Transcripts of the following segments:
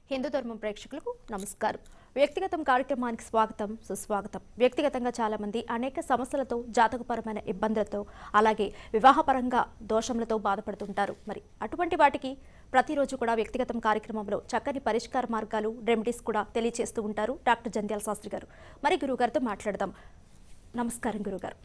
హిందూ ధర్మం ప్రేక్షకులకు నమస్కారం వ్యక్తిగతం కార్యక్రమానికి స్వాగతం సుస్వాగతం వ్యక్తిగతంగా చాలా మంది అనేక సమస్యలతో జాతకపరమైన ఇబ్బందులతో అలాగే వివాహపరంగా దోషములతో బాధపడుతుంటారు మరి అటువంటి వాటికి ప్రతిరోజు కూడా వ్యక్తిగతం కార్యక్రమంలో చక్కని పరిష్కార మార్గాలు రెమెడీస్ కూడా తెలియజేస్తూ ఉంటారు డాక్టర్ జంధ్యాల శాస్త్రి గారు మరి గురుగారితో మాట్లాడదాం నమస్కారం గురుగారు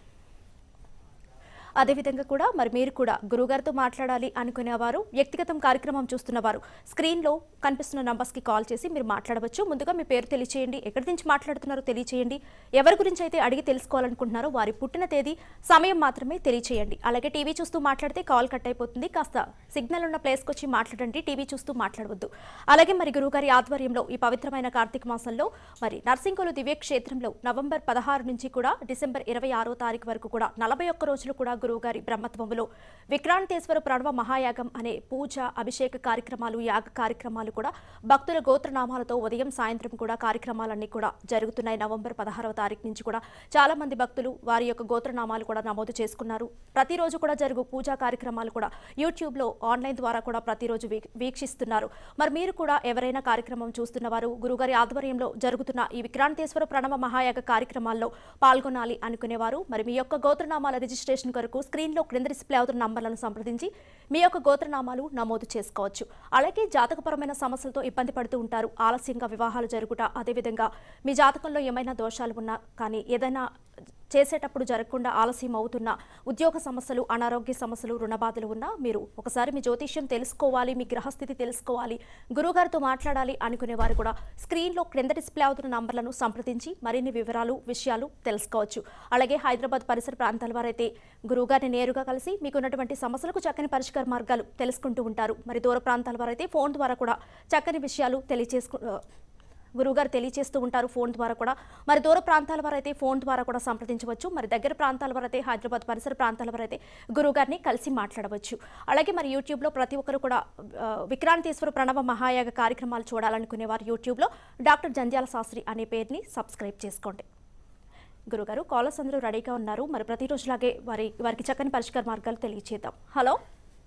అదేవిధంగా కూడా మరి మీరు కూడా గురుగారితో మాట్లాడాలి అనుకునేవారు వ్యక్తిగతం కార్యక్రమం చూస్తున్నవారు స్క్రీన్లో కనిపిస్తున్న నంబర్స్కి కాల్ చేసి మీరు మాట్లాడవచ్చు ముందుగా మీ పేరు తెలియచేయండి ఎక్కడి నుంచి మాట్లాడుతున్నారో తెలియచేయండి ఎవరి గురించి అయితే అడిగి తెలుసుకోవాలనుకుంటున్నారో వారి పుట్టిన తేదీ సమయం మాత్రమే తెలియచేయండి అలాగే టీవీ చూస్తూ మాట్లాడితే కాల్ కట్ అయిపోతుంది కాస్త సిగ్నల్ ఉన్న ప్లేస్కి వచ్చి మాట్లాడండి టీవీ చూస్తూ మాట్లాడవద్దు అలాగే మరి గురుగారి ఆధ్వర్యంలో ఈ పవిత్రమైన కార్తీక మాసంలో మరి నర్సింకోలు దివ్య క్షేత్రంలో నవంబర్ పదహారు నుంచి కూడా డిసెంబర్ ఇరవై ఆరో తారీఖు వరకు కూడా నలభై ఒక్క రోజులు కూడా గురువుగారి బ్రహ్మత్వంలో విక్రాంతేశ్వర ప్రణవ మహాయాగం అనే పూజ అభిషేక కార్యక్రమాలు యాగ కార్యక్రమాలు కూడా భక్తుల గోత్రనామాలతో ఉదయం సాయంత్రం కూడా కార్యక్రమాలన్నీ కూడా జరుగుతున్నాయి నవంబర్ పదహారవ తారీఖు నుంచి కూడా చాలా మంది భక్తులు వారి యొక్క గోత్రనామాలు కూడా నమోదు చేసుకున్నారు ప్రతిరోజు కూడా జరుగు పూజా కార్యక్రమాలు కూడా యూట్యూబ్లో ఆన్లైన్ ద్వారా కూడా ప్రతిరోజు వీ- వీక్షిస్తున్నారు మరి మీరు కూడా ఎవరైనా కార్యక్రమం చూస్తున్న వారు గురుగారి ఆధ్వర్యంలో జరుగుతున్న ఈ విక్రాంతేశ్వర ప్రణవ మహాయాగ కార్యక్రమాల్లో పాల్గొనాలి అనుకునేవారు మరి మీ యొక్క గోత్రనామాల రిజిస్ట్రేషన్ కొరకు స్క్రీన్లో క్రింద డిస్ప్లే అవుతున్న నంబర్లను సంప్రదించి మీ యొక్క గోత్రనామాలు నమోదు చేసుకోవచ్చు అలాగే జాతకపరమైన సమస్యలతో ఇబ్బంది పడుతూ ఉంటారు ఆలస్యంగా వివాహాలు జరుగుట అదేవిధంగా మీ జాతకంలో ఏమైనా దోషాలు ఉన్నా కానీ ఏదైనా చేసేటప్పుడు జరగకుండా ఆలస్యం అవుతున్న ఉద్యోగ సమస్యలు అనారోగ్య సమస్యలు రుణబాధలు ఉన్నా మీరు ఒకసారి మీ జ్యోతిష్యం తెలుసుకోవాలి మీ గ్రహస్థితి తెలుసుకోవాలి గురువుగారితో మాట్లాడాలి అనుకునే వారు కూడా స్క్రీన్లో క్రింద డిస్ప్లే అవుతున్న నంబర్లను సంప్రదించి మరిన్ని వివరాలు విషయాలు తెలుసుకోవచ్చు అలాగే హైదరాబాద్ పరిసర ప్రాంతాల వారైతే గురువుగారిని నేరుగా కలిసి మీకు ఉన్నటువంటి సమస్యలకు చక్కని పరిష్కార మార్గాలు తెలుసుకుంటూ ఉంటారు మరి దూర ప్రాంతాల వారైతే ఫోన్ ద్వారా కూడా చక్కని విషయాలు తెలియచేసుకు గురువుగారు తెలియజేస్తూ ఉంటారు ఫోన్ ద్వారా కూడా మరి దూర ప్రాంతాల వారైతే ఫోన్ ద్వారా కూడా సంప్రదించవచ్చు మరి దగ్గర ప్రాంతాల వారైతే హైదరాబాద్ పరిసర ప్రాంతాల వారైతే గురువుగారిని కలిసి మాట్లాడవచ్చు అలాగే మరి యూట్యూబ్లో ప్రతి ఒక్కరు కూడా ఆ, విక్రాంతేశ్వర ప్రణవ మహాయాగ కార్యక్రమాలు చూడాలనుకునే వారు యూట్యూబ్లో డాక్టర్ జంధ్యాల శాస్త్రి అనే పేరుని సబ్స్క్రైబ్ చేసుకోండి గురుగారు కాలర్స్ అందరూ రెడీగా ఉన్నారు మరి ప్రతిరోజులాగే వారి వారికి చక్కని పరిష్కార మార్గాలు తెలియచేద్దాం హలో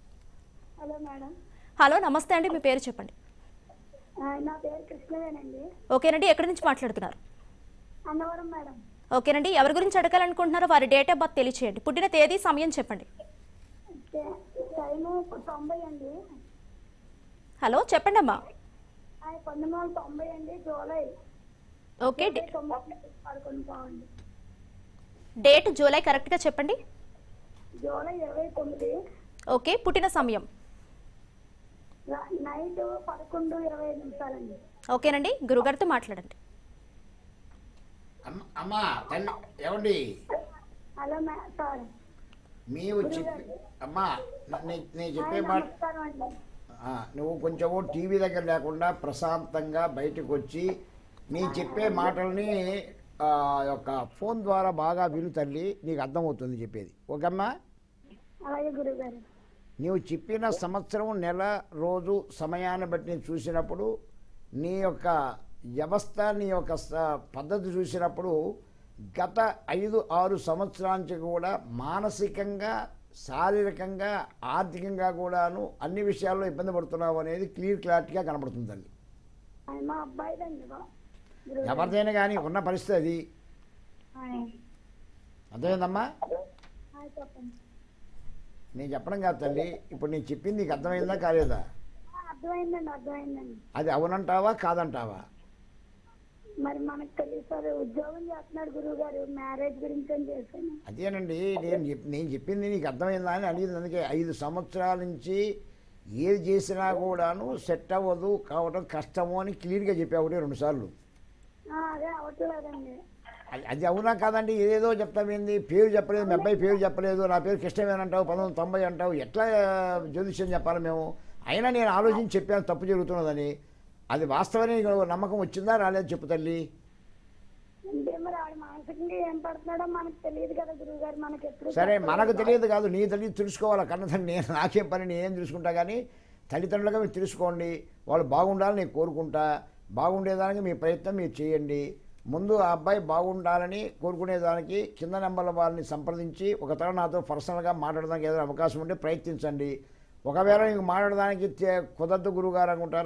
హలో మేడం హలో నమస్తే అండి మీ పేరు చెప్పండి ఆ, నా పేరు కృష్ణవేనండి ఓకేనండి ఎక్కడి నుంచి మాట్లాడుతున్నారు అన్నవరం మేడం ఓకేనండి ఎవరి గురించి అడగాలనుకుంటున్నారో వారి డేట్ ఆఫ్ బర్త్ తెలియచేయండి పుట్టిన తేదీ సమయం చెప్పండి టే- టైము తొంభై అండి హలో చెప్పండి అమ్మా ఆ, పంతొమ్మిది వందల తొంభై అండి జూలై ఓకే డే- తొంభై పదకొండు బాగుంది డేట్ జూలై కరెక్ట్గా చెప్పండి జూలై ఇరవై తొమ్మిది ఓకే పుట్టిన సమయం రా- నైట్ పదకొండు ఇరవై ఐదు నిమిషాలండి ఓకేనండి గురుగారితో మాట్లాడండి అమ్మ అమ్మా తల్లి ఏమండి హలో మే సార్ నీవు చెప్పి అమ్మా నే- నేను చెప్పే ఆ, మాట నమస్కారం అండి ఆ, నువ్వు కొంచెము టీవీ దగ్గర లేకుండా ప్రశాంతంగా బయటకు వచ్చి నీ చెప్పే మాటల్ని ఆ, యొక్క ఫోన్ ద్వారా బాగా విను తల్లి నీకు అర్థమవుతుంది చెప్పేది ఓకేమ్మా అలాగే గురుగారు నీవు చెప్పిన సంవత్సరం నెల రోజు సమయాన్ని బట్టి నేను చూసినప్పుడు నీ యొక్క వ్యవస్థ నీ యొక్క స- పద్ధతి చూసినప్పుడు గత ఐదు ఆరు సంవత్సరాల నుంచి కూడా మానసికంగా శారీరకంగా ఆర్థికంగా కూడాను అన్ని విషయాల్లో ఇబ్బంది పడుతున్నావు అనేది క్లియర్ క్లారిటీగా కనబడుతుంది తల్లి ఆయన మా అబ్బాయిదండి బా- గురుగారు. ఎవరిదైనా కానీ ఉన్న పరిస్థితి అది ఆయ్. అర్థమైందమ్మా ఆయ్, చెప్పండి నేను చెప్పడం కాదు తల్లి ఇప్పుడు నేను చెప్పింది నీకు అర్థమైందా కాలేదా ఆ, అర్థమైందండి అర్థమైందండి అది అవునంటావా కాదంటావా మరి మనకు తెలియదు సార్ ఉద్యోగం చేస్తున్నాడు గురువు గారు మ్యారేజ్ గురించి అని చేశాను అదేనండి నేను చెప్- నేను చెప్పింది నీకు అర్థమైందా అని అడిగింది అందుకే ఐదు సంవత్సరాల నుంచి ఏది చేసినా కూడాను సెట్ అవ్వదు కావడం కష్టము అని క్లియర్గా చెప్పావు ఒకటి రెండు సార్లు ఆ, అదే అవట్లేదండి అది అది అవునా కాదండి ఏదేదో చెప్తామేంది పేరు చెప్పలేదు మీ అబ్బాయి పేరు చెప్పలేదు నా పేరు కృష్ణవేన్ అంటావు పంతొమ్మిది వందల తొంభై అంటావు ఎట్లా జ్యోతిష్యం చెప్పాలి మేము అయినా నేను ఆలోచించి చెప్పాను తప్పు జరుగుతున్నదని అది వాస్తవమే నీకు నమ్మకం వచ్చిందా రాలేదు చెప్పు తల్లి అంటే మరి ఆవిడ మానసికంగా ఏం పడుతున్నాడో మనకు తెలియదు కదా గురువు గారు మనకి ఎప్పుడు సరే చెప్పలేదు. మనకు తెలియదు కాదు నీ తల్లి తెలుసుకోవాలి కన్నతండ్రి నేను నాకేం పని నేనేం తెలుసుకుంటా కానీ తల్లిదండ్రులుగా మీరు తెలుసుకోండి వాళ్ళు బాగుండాలని నేను కోరుకుంటా బాగుండేదానికి మీ ప్రయత్నం మీరు చేయండి ముందు ఆ అబ్బాయి బాగుండాలని కోరుకునేదానికి కింద నెంబర్ల వారిని సంప్రదించి ఒకతర నాతో పర్సనల్గా మాట్లాడడానికి ఏదైనా అవకాశం ఉంటే ప్రయత్నించండి ఒకవేళ మీకు మాట్లాడడానికి తే- కుదరదు గురుగారు అనుకుంటారా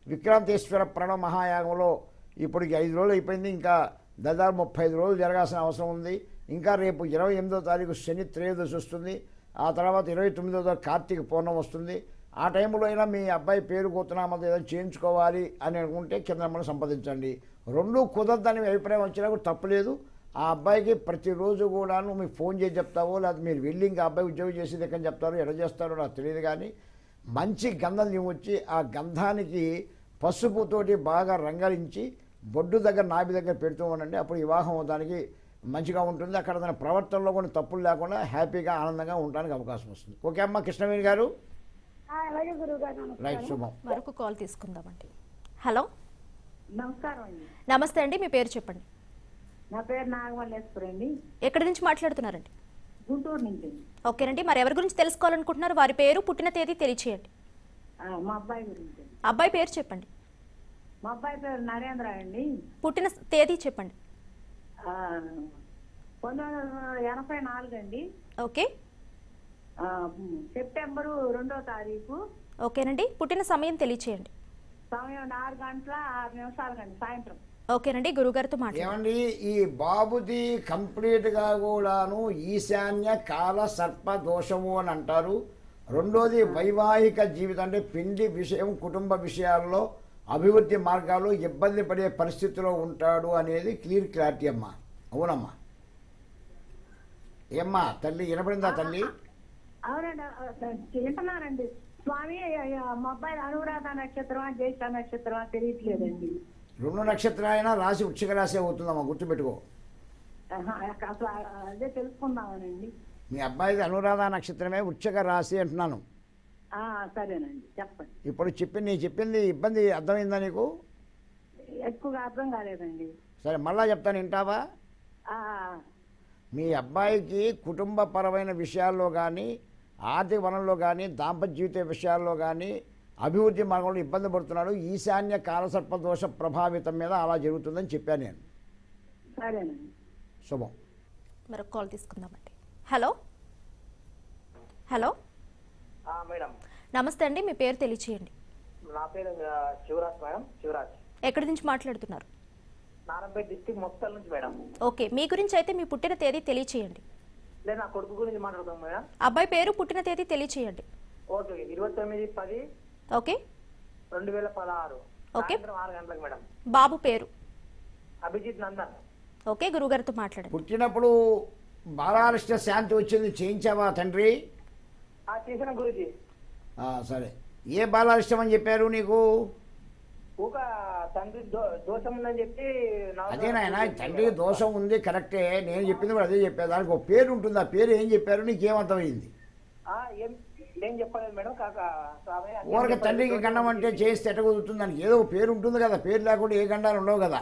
విక్రాంతేశ్వర ప్రణవ మహాయాగంలో ఇప్పటికి ఐదు రోజులు అయిపోయింది ఇంకా దాదాపు ముప్పై ఐదు రోజులు జరగాల్సిన అవసరం ఉంది ఇంకా రేపు ఇరవై ఎనిమిదో తారీఖు శని త్రయోదశి వస్తుంది ఆ తర్వాత ఇరవై తొమ్మిదో తారీఖు కార్తీక పూర్ణం వస్తుంది ఆ టైంలో అయినా మీ అబ్బాయి పేరు కూతున్నామది ఏదైనా చేయించుకోవాలి అని అనుకుంటే కింద మనం సంపాదించండి రెండు కుదరదని మీ అభిప్రాయం వచ్చినా కూడా తప్పులేదు ఆ అబ్బాయికి ప్రతిరోజు కూడాను మీకు ఫోన్ చేసి చెప్తావో లేదా మీరు వెళ్ళి ఇంకా అబ్బాయి ఉద్యోగం చేసేది ఎక్కడ చెప్తారో ఎడ చేస్తారో నాకు తెలియదు కానీ మంచి గంధం తీసుకొచ్చి ఆ గంధానికి పసుపుతోటి బాగా రంగరించి బొడ్డు దగ్గర నాభి దగ్గర పెడుతూ ఉండండి అప్పుడు వివాహం అవడానికి మంచిగా ఉంటుంది అక్కడ తన ప్రవర్తనలో కొన్ని తప్పులు లేకుండా హ్యాపీగా ఆనందంగా ఉండడానికి అవకాశం వస్తుంది ఓకే అమ్మ కృష్ణవేణి గారు ఆ, అలాగే గురువు గారు రైట్ నమస్కారం శుభం మరొక కాల్ తీసుకుందామండి హలో నమస్కారం అండి నమస్తే అండి మీ పేరు చెప్పండి నా పేరు నాగమల్లేశ్వరి అండి ఎక్కడి నుంచి మాట్లాడుతున్నారండి గుంటూరు నుంచి అండి. ఓకేనండి మరి ఎవరి గురించి తెలుసుకోవాలనుకుంటున్నారు వారి పేరు పుట్టిన తేదీ తెలియచేయండి ఆ, మా అబ్బాయి గురించి అండి. అబ్బాయి పేరు చెప్పండి మా అబ్బాయి పేరు నరేంద్ర అండి పుట్టిన తేదీ చెప్పండి ఆ, పంతొమ్మిది వందల ఎనభై నాలుగు అండి ఓకే ఆ, సెప్టెంబరు రెండో తారీఖు ఓకేనండి పుట్టిన సమయం తెలియచేయండి సమయం ఆరు గంటల ఆరు నిమిషాలకండి సాయంత్రం ఓకేనండి గురుగారితో మాట్లాడండి ఏమండి ఈ బాబుది కంప్లీట్గా కూడాను ఈశాన్య కాల సర్ప దోషము అని అంటారు రెండోది వైవాహిక జీవితం అంటే పిండి విషయం కుటుంబ విషయాల్లో అభివృద్ధి మార్గాలు ఇబ్బంది పడే పరిస్థితిలో ఉంటాడు అనేది క్లియర్ క్లారిటీ అమ్మా అవునమ్మా ఏమ్మా తల్లి వినపడిందా తల్లి అవునండి ఆ, వింటున్నానండి స్వామి ఆ, మా అబ్బాయి అనురాధ నక్షత్రమా జ్యేష్ఠ నక్షత్రమా తెలియట్లేదండి రెండు నక్షత్రాలైనా రాశి వృక్షిక రాశి అవుతుందమ్మా గుర్తుపెట్టుకో ఆహా, అసలు అదే తెలుసుకుందామనండి మీ అబ్బాయిది అనురాధ నక్షత్రమే వృక్షిక రాశి అంటున్నాను ఆ, సరేనండి చెప్పండి ఇప్పుడు చెప్పి నీ చెప్పింది ఇబ్బంది అర్థమైందా నీకు ఎక్కువగా అర్థం కాలేదండి సరే మళ్ళా చెప్తాను వింటావా ఆ, మీ అబ్బాయికి కుటుంబపరమైన విషయాల్లో కానీ ఆర్థిక వనంలో కానీ దాంపత్య జీవిత విషయాల్లో కానీ అభివృద్ధి మార్గంలో ఇబ్బంది పడుతున్నాడు ఈశాన్య కాలసర్ప దోష ప్రభావితం మీద అలా జరుగుతుందని చెప్పాను నేను సరేనండి శుభం మరొక కాల్ తీసుకుందామండి హలో హలో ఆ, మేడం నమస్తే అండి మీ పేరు తెలియచేయండి నా పేరు ఆ, శివరాజ్ మేడం శివరాజ్ ఎక్కడి నుంచి మాట్లాడుతున్నారు నారాయణపేట డిస్టిక్ మొక్కల నుంచి మేడం ఓకే మీ గురించి అయితే మీ పుట్టిన తేదీ తెలియచేయండి లేదు నా కొడుకు గురించి మాట్లాడుతాం మేడం అబ్బాయి పేరు పుట్టిన తేదీ తెలియచేయండి ఓకే ఇరవై తొమ్మిది పది ఓకే రెండు వేల పదహారు ఓకే. సాయంత్రం ఆరు గంటలకు మేడం బాబు పేరు అభిజిత్ నందన్ ఓకే గురుగారితో మాట్లాడండి పుట్టినప్పుడు బాలారిష్ట శాంతి వచ్చింది చేయించావా తండ్రి ఆ చేసిన గురుజీ ఆ, సరే ఏ బాలారిష్టం అని చెప్పారు నీకు ఊక తండ్రి దో- దోషం ఉందని చెప్పి నవగ్రహ అదే నాయన పూజ తండ్రికి మేడం. దోషం ఉంది కరెక్టే నేను చెప్పింది కూడా అదే చెప్పాను దానికి ఒక పేరు ఉంటుంది ఆ పేరు ఏం చెప్పారు నీకేమర్థమైంది ఆ, ఏం ఏం చెప్పలేదు మేడం కాక స్వామి అన్నీ ఊరక చెప్పలేదు. తండ్రికి గండం అంటే చేస్తే ఎట్ట కుదురుతుంది దానికి ఏదో ఒక పేరు ఉంటుంది కదా పేరు లేకుండా ఏ గండాలు ఉండవు కదా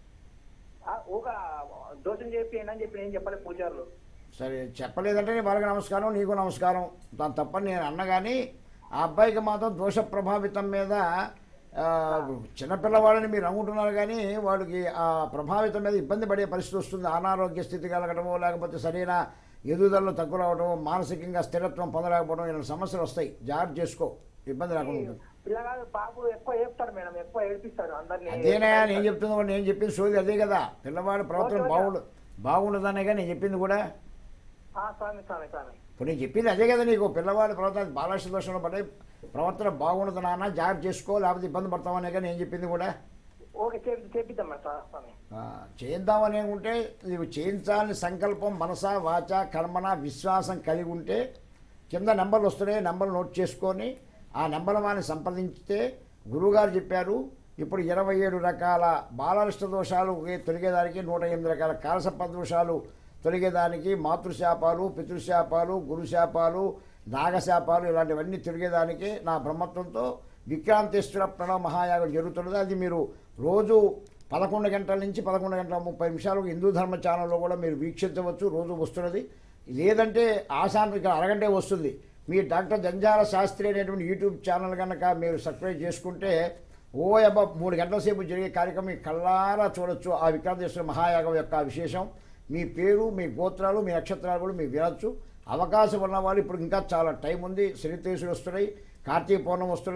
ఆ, ఊక దోషం చెప్పి అని చెప్పి ఏం చెప్పలేదు పూజారులు సరే చెప్పలేదంటే నీ వాళ్ళకి నమస్కారం నీకు నమస్కారం దాని తప్పని నేను అన్న కానీ ఆ అబ్బాయికి మాత్రం దోష ప్రభావితం మీద ఆ, చిన్నపిల్లవాడని మీరు అనుకుంటున్నారు కానీ వాడికి ఆ ప్రభావితం మీద ఇబ్బంది పడే పరిస్థితి వస్తుంది అనారోగ్య స్థితి కలగడమో లేకపోతే సరైన ఎదుగుదలలో తక్కువ రావడం మానసికంగా స్థిరత్వం పొందలేకపోవడం ఇలాంటి సమస్యలు వస్తాయి జాగ్రత్త చేసుకో ఇబ్బంది రాకుండా ఉంటుంది పిల్లగాడు బాబు ఎక్కువ ఏడుస్తాడు మేడం ఎక్కువ ఏడిపిస్తాడు అందరినీ అదేనయా నేను చెప్తుంది కూడా నేను చెప్పింది సోది అదే కదా పిల్లవాడి ప్రవర్తన బాగుండు బాగుండదనే కదా నేను చెప్పింది కూడా ఆ, స్వామి స్వామి స్వామి ఇప్పుడు నేను చెప్పింది అదే కదా నీకు పిల్లవాడి ప్రవర్తన బాలశ్ర దోషంలో పడే ప్రవర్తన బాగుండదు నాన్న జాగ్రత్త చేసుకో లేకపోతే ఇబ్బంది పడతామనే కదా నేను చెప్పింది కూడా ఓకే చేపి చేపిద్దాం మేడం స్వా- స్వామి ఆ, చేద్దామని ఉంటే నీవు చేయించాలని సంకల్పం మనస వాచ కర్మన విశ్వాసం కలిగి ఉంటే కింద నెంబర్లు వస్తున్నాయి నెంబర్లు నోట్ చేసుకొని ఆ నెంబర్ వారిని సంప్రదించితే గురువుగారు చెప్పారు ఇప్పుడు ఇరవై ఏడు రకాల బాలరిష్ట దోషాలు తొలగేదానికి నూట ఎనిమిది రకాల కాలసర్ప దోషాలు తొలగేదానికి మాతృశాపాలు పితృశాపాలు గురుశాపాలు నాగశాపాలు ఇలాంటివన్నీ తొలగేదానికి నా బ్రహ్మత్వంతో విక్రాంతేశ్వర ప్రణవ మహాయాగం జరుగుతున్నది అది మీరు రోజు పదకొండు గంటల నుంచి పదకొండు గంటల ముప్పై నిమిషాలు హిందూ ధర్మ ఛానల్లో కూడా మీరు వీక్షించవచ్చు రోజు వస్తున్నది లేదంటే ఆశాంతి ఇక్కడ అరగంటే వస్తుంది మీ డాక్టర్ జంజాల శాస్త్రి అనేటువంటి యూట్యూబ్ ఛానల్ కనుక మీరు సబ్స్క్రైబ్ చేసుకుంటే ఓ అబ్బా మూడు గంటల సేపు జరిగే కార్యక్రమం మీ కళ్ళారా చూడొచ్చు ఆ విక్రాంతేశ్వర మహాయాగం యొక్క విశేషం మీ పేరు మీ గోత్రాలు మీ నక్షత్రాలు కూడా మీరు వినొచ్చు అవకాశం ఉన్న వాళ్ళు ఇప్పుడు ఇంకా చాలా టైం ఉంది శనితేశుడు వస్తున్నాయి కార్తీక పౌర్ణం వస్తున్నది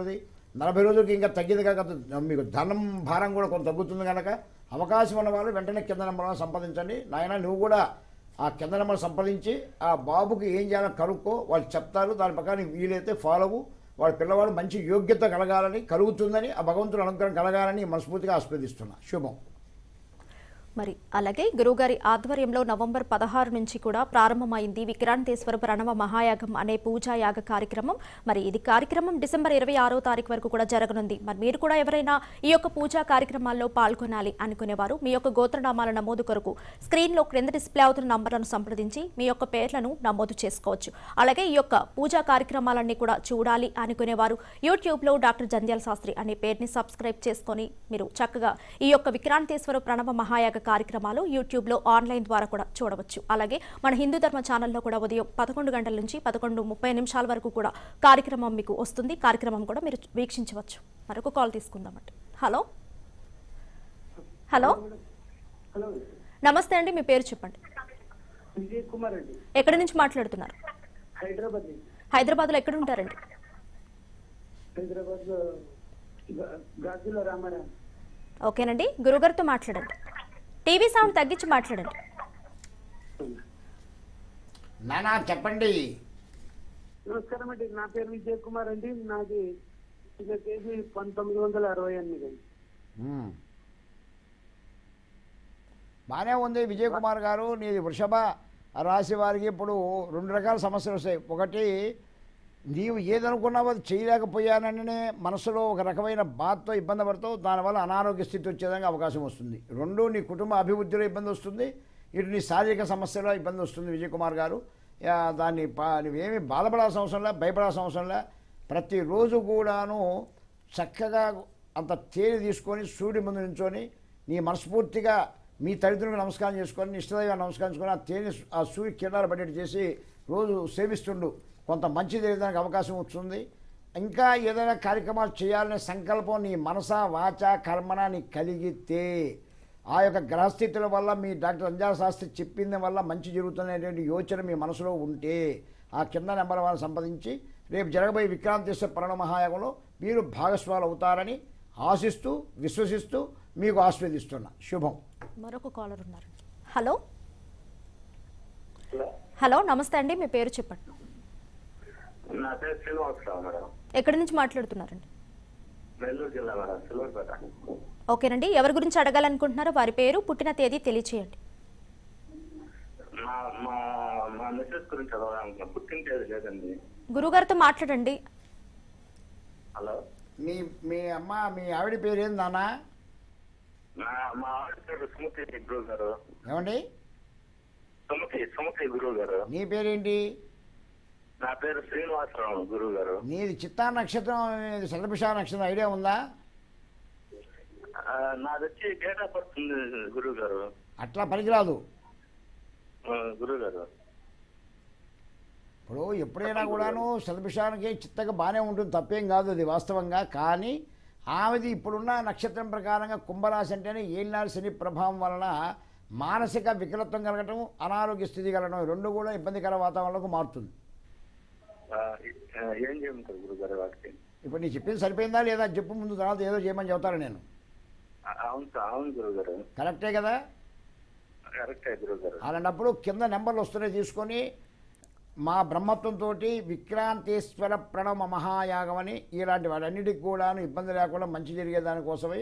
నలభై రోజులకి ఇంకా తగ్గింది కనుక మీకు ధనం భారం కూడా కొంత తగ్గుతుంది కనుక అవకాశం ఉన్న వాళ్ళు వెంటనే కింద నెంబర్ సంపాదించండి నాయన నువ్వు కూడా ఆ కింద నెంబర్ సంపాదించి ఆ బాబుకి ఏం చేయాలో కనుక్కో వాళ్ళు చెప్తారు దాని ప్రకారం నీకు వీలైతే ఫాలో అవ్వు వాళ్ళ పిల్లవాడు మంచి యోగ్యత కలగాలని కలుగుతుందని ఆ భగవంతుడు అనుగ్రహం కలగాలని మనస్ఫూర్తిగా ఆస్వాదిస్తున్నా శుభం మరి అలాగే గురువుగారి ఆధ్వర్యంలో నవంబర్ పదహారు నుంచి కూడా ప్రారంభమైంది విక్రాంతేశ్వర ప్రణవ మహాయాగం అనే పూజా యాగ కార్యక్రమం మరి ఇది కార్యక్రమం డిసెంబర్ ఇరవై ఆరో తారీఖు వరకు కూడా జరగనుంది మరి మీరు కూడా ఎవరైనా ఈ యొక్క పూజా కార్యక్రమాల్లో పాల్గొనాలి అనుకునేవారు మీ యొక్క గోత్రనామాల నమోదు కొరకు స్క్రీన్లో క్రింద డిస్ప్లే అవుతున్న నంబర్లను సంప్రదించి మీ యొక్క పేర్లను నమోదు చేసుకోవచ్చు అలాగే ఈ యొక్క పూజా కార్యక్రమాలన్నీ కూడా చూడాలి అనుకునేవారు యూట్యూబ్లో డాక్టర్ జంధ్యాల శాస్త్రి అనే పేరుని సబ్స్క్రైబ్ చేసుకొని మీరు చక్కగా ఈ యొక్క విక్రాంతేశ్వర ప్రణవ మహాయాగ కార్యక్రమాలు యూట్యూబ్లో ఆన్లైన్ ద్వారా కూడా చూడవచ్చు అలాగే మన హిందూ ధర్మ ఛానల్లో కూడా ఉదయం పదకొండు గంటల నుంచి పదకొండు ముప్పై నిమిషాల వరకు కూడా కార్యక్రమం మీకు వస్తుంది కార్యక్రమం కూడా మీరు వీక్షించవచ్చు మరొక కాల్ తీసుకుందామండి హలో హలో హలో నమస్తే అండి మీ పేరు చెప్పండి విజయ్ కుమార్ అండి ఎక్కడి నుంచి మాట్లాడుతున్నారు హైదరాబాద్ నుంచి. హైదరాబాద్లో ఎక్కడ ఉంటారండి హైదరాబాద్ లో గా- గాజుల రామారావు ఓకేనండి గురుగారితో మాట్లాడండి టీవీ సౌండ్ తగ్గించి మాట్లాడండి నానా చెప్పండి నమస్కారం అండి నా పేరు విజయ్ కుమార్ అండి నాది ఇక తేదీ పంతొమ్మిది వందల అరవై ఎనిమిది అండి మ్మ్. బాగానే ఉంది విజయ్ కుమార్ గారు నీది వృషభ రాశి వారికి ఇప్పుడు రెండు రకాల సమస్యలు వస్తాయి ఒకటి నీవు ఏదనుకున్నావో అది చేయలేకపోయానని మనసులో ఒక రకమైన బాధతో ఇబ్బంది పడతావు దానివల్ల అనారోగ్య స్థితి వచ్చేదానికి అవకాశం వస్తుంది రెండు నీ కుటుంబ అభివృద్ధిలో ఇబ్బంది వస్తుంది ఇటు నీ శారీరక సమస్యలో ఇబ్బంది వస్తుంది విజయ్ కుమార్ గారు యా, దాన్ని పా- నువ్వేమీ బాధపడాల్సిన అవసరం లే భయపడాల్సిన అవసరం లే ప్రతిరోజు కూడాను చక్కగా అంత తేనె తీసుకొని సూర్యుడి ముందు నించొని నీ మనస్ఫూర్తిగా మీ తల్లిదండ్రులకు నమస్కారం చేసుకొని నీ ఇష్టదైవాన్ని నమస్కారం చేసుకొని ఆ తేనె ఆ సూర్య కిరణాలు పడేట్టు చేసి రోజు సేవిస్తుండు కొంత మంచిది చేయడానికి అవకాశం వస్తుంది ఇంకా ఏదైనా కార్యక్రమాలు చేయాలనే సంకల్పం నీ మనస వాచ కర్మన నీకు కలిగితే ఆ యొక్క గ్రహస్థితుల వల్ల మీ డాక్టర్ అంజాల శాస్త్రి చెప్పింది వల్ల మంచి జరుగుతున్నటువంటి యోచన మీ మనసులో ఉంటే ఆ కింద నెంబర్ వాళ్ళని సంపాదించి రేపు జరగబోయే విక్రాంతేశ్వర ప్రణవ మహాయాగంలో మీరు భాగస్వాలు అవుతారని ఆశిస్తూ విశ్వసిస్తూ మీకు ఆస్వాదిస్తున్నా శుభం మరొక కాలర్ ఉన్నారండి హలో హలో నమస్తే అండి మీ పేరు చెప్పండి నా పేరు శ్రీనివాసరావు మేడం ఎక్కడి నుంచి మాట్లాడుతున్నారండి నెల్లూరు జిల్లా మేడం సిల్వర్పేట ఓకేనండి ఎవరి గురించి అడగాలనుకుంటున్నారో వారి పేరు పుట్టిన తేదీ తెలియచేయండి మా మా మా మిస్సెస్ గురించి చదవాలనుకున్నా పుట్టిన తేదీ లేదండి గురుగారితో మాట్లాడండి హలో మీ మీ అమ్మ మీ ఆవిడ పేరు ఏంది నాన్న నా మా ఆవిడ పేరు సుమతి గురువు గారు ఏమండి సుమతి సుమతి గురువు గారు నీ పేరేంటి నా పేరు శ్రీనివాసరావు గురువు గారు నీది చిత్తా నక్షత్రం ఇది శతభిష నక్షత్రం ఐడియా ఉందా ఆ, నాది వచ్చి డేట్ ఆఫ్ బర్త్ ఉంది గురువు గారు అట్లా పనికిరాదు ఆ, గురువు గారు ఇప్పుడు ఎప్పుడైనా కూడాను శతభిషానికి చిత్తగా బాగానే ఉంటుంది తప్పేం కాదు అది వాస్తవంగా కానీ ఆమెది ఇప్పుడున్న నక్షత్రం ప్రకారంగా కుంభరాశి అంటేనే ఏళ్ళనాడు శని ప్రభావం వలన మానసిక వికలత్వం కలగటం అనారోగ్య స్థితి కలగటం ఈ రెండు కూడా ఇబ్బందికర వాతావరణంలోకి మారుతుంది ఆ, ఆ, ఏం చేయమంటారు గురువు గారు వాటికి ఇప్పుడు నీ చెప్పింది సరిపోయిందా లేదా చెప్పు ముందు తర్వాత ఏదో చేయమని చెబుతాను నేను ఆ, అవును సార్ అవును గురువు గారు కరెక్టే కదా కరెక్టే గురువు గారు అలాంటప్పుడు కింద నెంబర్లు వస్తున్నాయి తీసుకొని మా బ్రహ్మత్వంతో విక్రాంతేశ్వర ప్రణవ మహాయాగం అని ఇలాంటి వాటన్నిటికి కూడాను ఇబ్బంది లేకుండా మంచి జరిగే దానికోసమై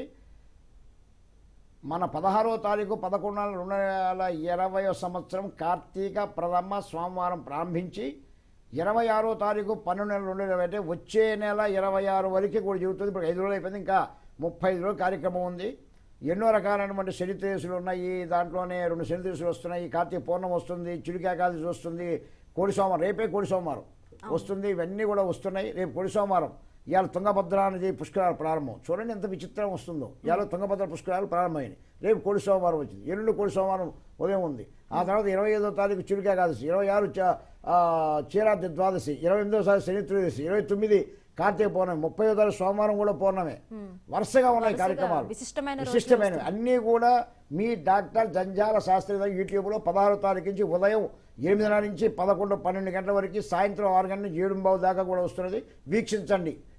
మన పదహారో తారీఖు పదకొండు నెలల రెండు వేల ఇరవయో సంవత్సరం కార్తీక ప్రథమ సోమవారం ప్రారంభించి ఇరవై ఆరో తారీఖు పన్నెండు నెలల రెండు ఇరవై అంటే వచ్చే నెల ఇరవై ఆరు వరకు కూడా జరుగుతుంది ఇప్పుడు ఐదు రోజులు అయిపోయింది ఇంకా ముప్పై ఐదు రోజులు కార్యక్రమం ఉంది ఎన్నో రకాలైనటువంటి శనిత్రేసులు ఉన్నాయి దాంట్లోనే రెండు శనిత్రేసులు వస్తున్నాయి కార్తీక పూర్ణం వస్తుంది చిలుక ఏకాదశి వస్తుంది కోడి సోమవారం రేపే కోడి సోమవారం వస్తుంది ఇవన్నీ కూడా వస్తున్నాయి రేపు కోడి సోమవారం ఇవాళ తుంగభద్ర అనేది పుష్కరాలు ప్రారంభం చూడండి ఎంత విచిత్రం వస్తుందో ఇవాళ తుంగభద్ర పుష్కరాలు ప్రారంభమైనాయి రేపు కోడి సోమవారం వచ్చింది ఎల్లుండి కోడి సోమవారం ఉదయం ఉంది ఆ తర్వాత ఇరవై ఐదో తారీఖు చిలుక ఏకాదశి ఇరవై ఆరు చ- ఆ, చీరాది ద్వాదశి ఇరవై ఎనిమిదో సారి శని త్రయోదశి ఇరవై తొమ్మిది కార్తీక పౌర్ణమి ముప్పై తారీఖు సోమవారం కూడా పౌర్ణమే వరుసగా ఉన్నాయి వరుసగా కార్యక్రమాలు విశిష్టమైన రోజులు విశిష్టమైనవి అన్నీ కూడా మీ డాక్టర్ జంజాల శాస్త్రి గారు యూట్యూబ్లో పదహారో తారీఖు నుంచి ఉదయం ఎనిమిదిన్నర నుంచి పదకొండు పన్నెండు గంటల వరకు సాయంత్రం ఆరు గంటల నుంచి ఏడు బావు దాకా కూడా వస్తున్నది వీక్షించండి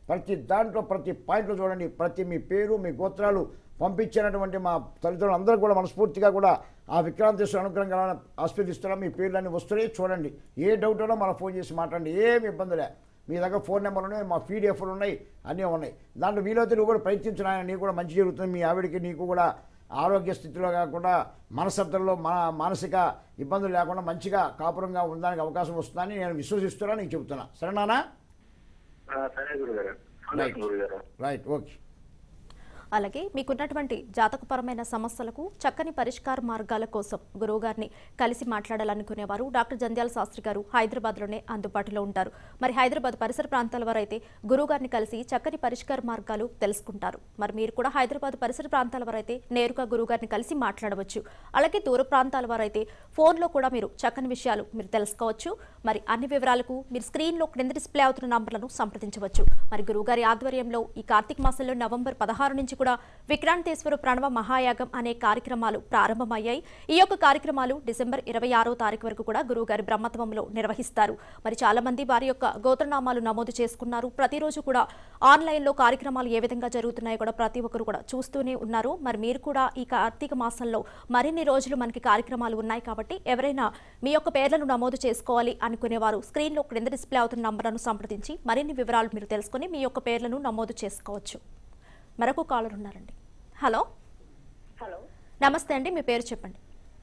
ప్రతి దాంట్లో ప్రతి పాయింట్లో చూడండి ప్రతి మీ పేరు మీ గోత్రాలు పంపించినటువంటి మా తల్లిదండ్రులు అందరూ కూడా మనస్ఫూర్తిగా కూడా ఆ విక్రాంతేశ్వర అనుగ్రహం కల ఆస్వాదిస్తున్నాం మీ పేర్లన్నీ వస్తున్నాయి చూడండి ఏ డౌట్ ఉన్నా మనం ఫోన్ చేసి మాట్లాడండి ఏమి ఇబ్బంది లే మీ దగ్గర ఫోన్ నెంబర్ ఉన్నాయి మా పీడిఎఫ్లు ఉన్నాయి అన్నీ ఉన్నాయి దాంట్లో వీలైతే నువ్వు కూడా ప్రయత్నించిన నీకు కూడా మంచి జరుగుతుంది మీ ఆవిడకి నీకు కూడా ఆరోగ్య స్థితిలో కాకుండా మనస్తత్వంలో మన మానసిక ఇబ్బందులు లేకుండా మంచిగా కాపురంగా ఉండడానికి అవకాశం వస్తుందని నేను విశ్వసిస్తున్నా నీకు చెబుతున్నా సరేనానా ఆ, సరే గురుగారు సంతోషం గురుగారు రైట్ ఓకే అలాగే మీకున్నటువంటి జాతకపరమైన సమస్యలకు చక్కని పరిష్కార మార్గాల కోసం గురువుగారిని కలిసి మాట్లాడాలనుకునేవారు డాక్టర్ జంధ్యాల శాస్త్రి గారు హైదరాబాద్లోనే అందుబాటులో ఉంటారు మరి హైదరాబాద్ పరిసర ప్రాంతాల వారు అయితే గురువుగారిని కలిసి చక్కని పరిష్కార మార్గాలు తెలుసుకుంటారు మరి మీరు కూడా హైదరాబాద్ పరిసర ప్రాంతాల వారు అయితే నేరుగా గురువుగారిని కలిసి మాట్లాడవచ్చు అలాగే దూర ప్రాంతాల వారు అయితే ఫోన్లో కూడా మీరు చక్కని విషయాలు మీరు తెలుసుకోవచ్చు మరి అన్ని వివరాలకు మీరు స్క్రీన్లో క్రింద డిస్ప్లే అవుతున్న నంబర్లను సంప్రదించవచ్చు మరి గురువుగారి ఆధ్వర్యంలో ఈ కార్తీక మాసంలో నవంబర్ పదహారు నుంచి కూడా విక్రాంతేశ్వర ప్రణవ మహాయాగం అనే కార్యక్రమాలు ప్రారంభమయ్యాయి ఈ యొక్క కార్యక్రమాలు డిసెంబర్ ఇరవై ఆరో తారీఖు వరకు కూడా గురువుగారి బ్రహ్మత్వంలో నిర్వహిస్తారు మరి చాలా మంది వారి యొక్క గోత్రనామాలు నమోదు చేసుకున్నారు ప్రతిరోజు కూడా ఆన్లైన్లో కార్యక్రమాలు ఏ విధంగా జరుగుతున్నాయో కూడా ప్రతి ఒక్కరు కూడా చూస్తూనే ఉన్నారు మరి మీరు కూడా ఈ కార్తీక మాసంలో మరిన్ని రోజులు మనకి కార్యక్రమాలు ఉన్నాయి కాబట్టి ఎవరైనా మీ యొక్క పేర్లను నమోదు చేసుకోవాలి అనుకునేవారు స్క్రీన్లో క్రింద డిస్ప్లే అవుతున్న నంబర్లను సంప్రదించి మరిన్ని వివరాలు మీరు తెలుసుకొని మీ యొక్క పేర్లను నమోదు చేసుకోవచ్చు మరొక కాలర్ ఉన్నారండి హలో హలో నమస్తే అండి మీ పేరు చెప్పండి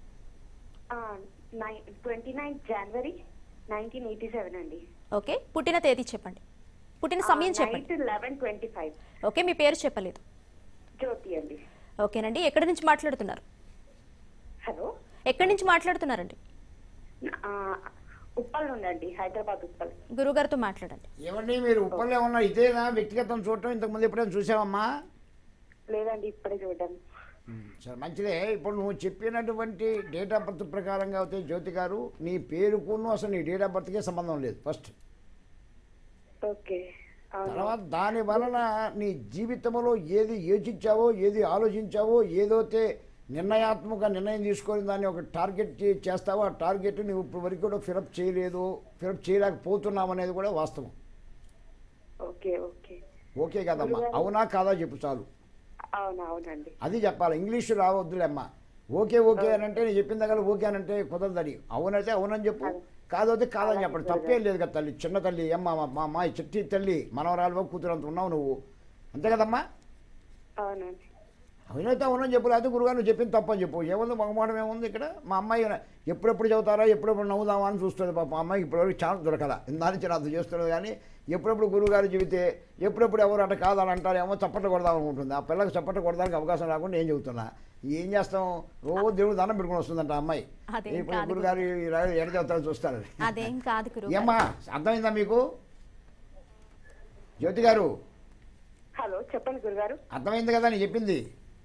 ట్వంటీ నైన్ జనవరి నైన్టీన్ ఎయిటీ సెవెన్ అండి ఓకే పుట్టిన తేదీ చెప్పండి పుట్టిన సమయం చెప్పండి night eleven twenty five okay మీ పేరు చెప్పలేదు జ్యోతి అండి ఓకేనండి ఎక్కడి నుంచి మాట్లాడుతున్నారు హలో ఎక్కడి నుంచి మాట్లాడుతున్నారండి ఆ, ఉప్పల్ నుండి హైదరాబాద్ ఉప్పల్ గురుగారితో మాట్లాడండి ఏమండి మీరు ఉప్పల్లో ఉన్న ఇదేనా వ్యక్తిగతం చూడటం ఇంతకుముందు ఎప్పుడైనా చూసావమ్మా లేదండి ఇప్పుడే చూడండి సరే మంచిదే ఇప్పుడు నువ్వు చెప్పినటువంటి డేట్ ఆఫ్ బర్త్ ప్రకారంగా అయితే జ్యోతి గారు నీ పేరుకును అసలు నీ డేట్ ఆఫ్ బర్త్కే సంబంధం లేదు ఫస్ట్ ఓకే అవును తర్వాత దాని వలన నీ జీవితంలో ఏది యోచించావో ఏది ఆలోచించావో ఏదైతే నిర్ణయాత్మక నిర్ణయం తీసుకొని దాన్ని ఒక టార్గెట్ చే- చేస్తావో ఆ టార్గెట్ నువ్వు ఇప్పుడు వరకు కూడా ఫిలప్ చేయలేదు ఫిలప్ చేయలేకపోతున్నావు అనేది కూడా వాస్తవం ఓకే ఓకే ఓకే కదమ్మా అవునా కాదా చెప్పు చాలు అవును అవునండి అది చెప్పాలి ఇంగ్లీషు రావద్దులేమ్మా ఓకే ఓకే అని అంటే నేను చెప్పిన దగ్గర ఓకే అని అంటే కుదరదని అవునైతే అవునని చెప్పు కాదైతే కాదని చెప్పండి తప్పేం లేదు కదా తల్లి చిన్న తల్లి అమ్మ మా- మా అమ్మాయి చిట్టి తల్లి మనవరాలు కూతురు అంత ఉన్నావు నువ్వు అంతే కదమ్మా అవునండి అవునైతే అవునని చెప్పు లేకపోతే గురుగారు నువ్వు చెప్పింది తప్పని చెప్పు ఏముంది మగమాటం ఏముంది ఇక్కడ మా అమ్మాయి ఎప్పుడెప్పుడు చదువుతారా ఎప్పుడెప్పుడు నవ్వుదామా అని చూస్తుంది పాప మా అమ్మాయి ఇప్పటివరకు ఛాన్స్ దొరకల ఇందా నుంచి అంత చేస్తున్నది కానీ ఎప్పుడెప్పుడు గురుగారు చెబితే ఎప్పుడెప్పుడు ఎవరు అట్ట కాదని అంటారేమో చప్పట్లు కొడదాం అనుకుంటుంది ఆ పిల్లకి చప్పట్లు కొడడానికి అవకాశం రాకుండా ఏం చెబుతున్నా ఏం చేస్తాం రోజు దేవుడు దండం పెట్టుకుని వస్తుందంట ఆ అమ్మాయి అదేం ఇప్పుడు కాదు గురుగారు ఎడ చదువుతారో చూస్తారు అదేం కాదు గురువు ఏమ్మా అర్థమైందా మీకు జ్యోతి గారు హలో చెప్పండి గురుగారు అర్థమైంది కదా నేను చెప్పింది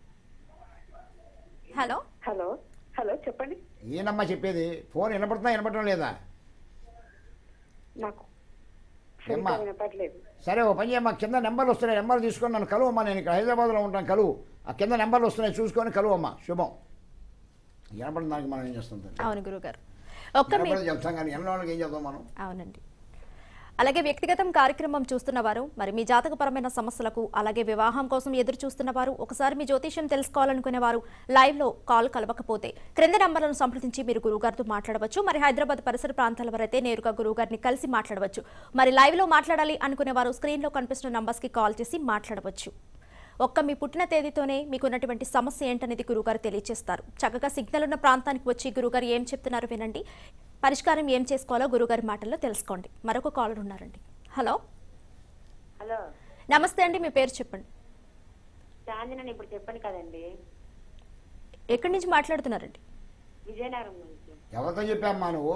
హలో హలో హలో చెప్పండి ఈయనమ్మా చెప్పేది ఫోన్ వినపడుతుందా వినపడటం లేదా నాకు ఏమ్మా? సరిగ్గా వినపడలేదు సరే ఓ పని చేయమ్మా కింద నెంబర్లు వస్తున్నాయి నెంబర్ తీసుకొని నన్ను కలువమ్మా నేను ఇక్కడ హైదరాబాద్లో ఉంటాను కలువు ఆ కింద నెంబర్లు వస్తున్నాయి చూసుకొని కలువమ్మా శుభం వినపడిన దానికి మనం ఏం చేస్తాం తల్లి? అవును గురుగారు ఒక్క మీ వినపడదు చెప్తాం కానీ ఎన్న వాళ్ళకి ఏం చేద్దాం మనం అవునండి అలాగే వ్యక్తిగతం కార్యక్రమం చూస్తున్నవారు మరి మీ జాతకపరమైన సమస్యలకు అలాగే వివాహం కోసం ఎదురు చూస్తున్నవారు ఒకసారి మీ జ్యోతిష్యం తెలుసుకోవాలనుకునేవారు లైవ్ లో కాల్ కలవకపోతే క్రింద నంబర్లను సంప్రదించి మీరు గురువుగారితో మాట్లాడవచ్చు మరి హైదరాబాద్ పరిసర ప్రాంతాల వారైతే నేరుగా గురువుగారిని కలిసి మాట్లాడవచ్చు మరి లైవ్ లో మాట్లాడాలి అనుకునేవారు స్క్రీన్ లో కనిపిస్తున్న నంబర్స్ కి కాల్ చేసి మాట్లాడవచ్చు ఒక్క మీ పుట్టిన తేదీతోనే మీకు ఉన్నటువంటి సమస్య ఏంటనేది గురుగారు తెలియజేస్తారు చక్కగా సిగ్నల్ ఉన్న ప్రాంతానికి వచ్చి గురుగారు ఏం చెప్తున్నారో వినండి పరిష్కారం ఏం చేసుకోవాలో గురుగారి మాటల్లో తెలుసుకోండి మరొక కాలర్ ఉన్నారండి హలో హలో నమస్తే అండి మీ పేరు చెప్పండి చాందినని ఇప్పుడు చెప్పండి కదండి ఎక్కడి నుంచి మాట్లాడుతున్నారండి విజయనగరం నుంచి ఎవరితో చెప్పామ్మా నువ్వు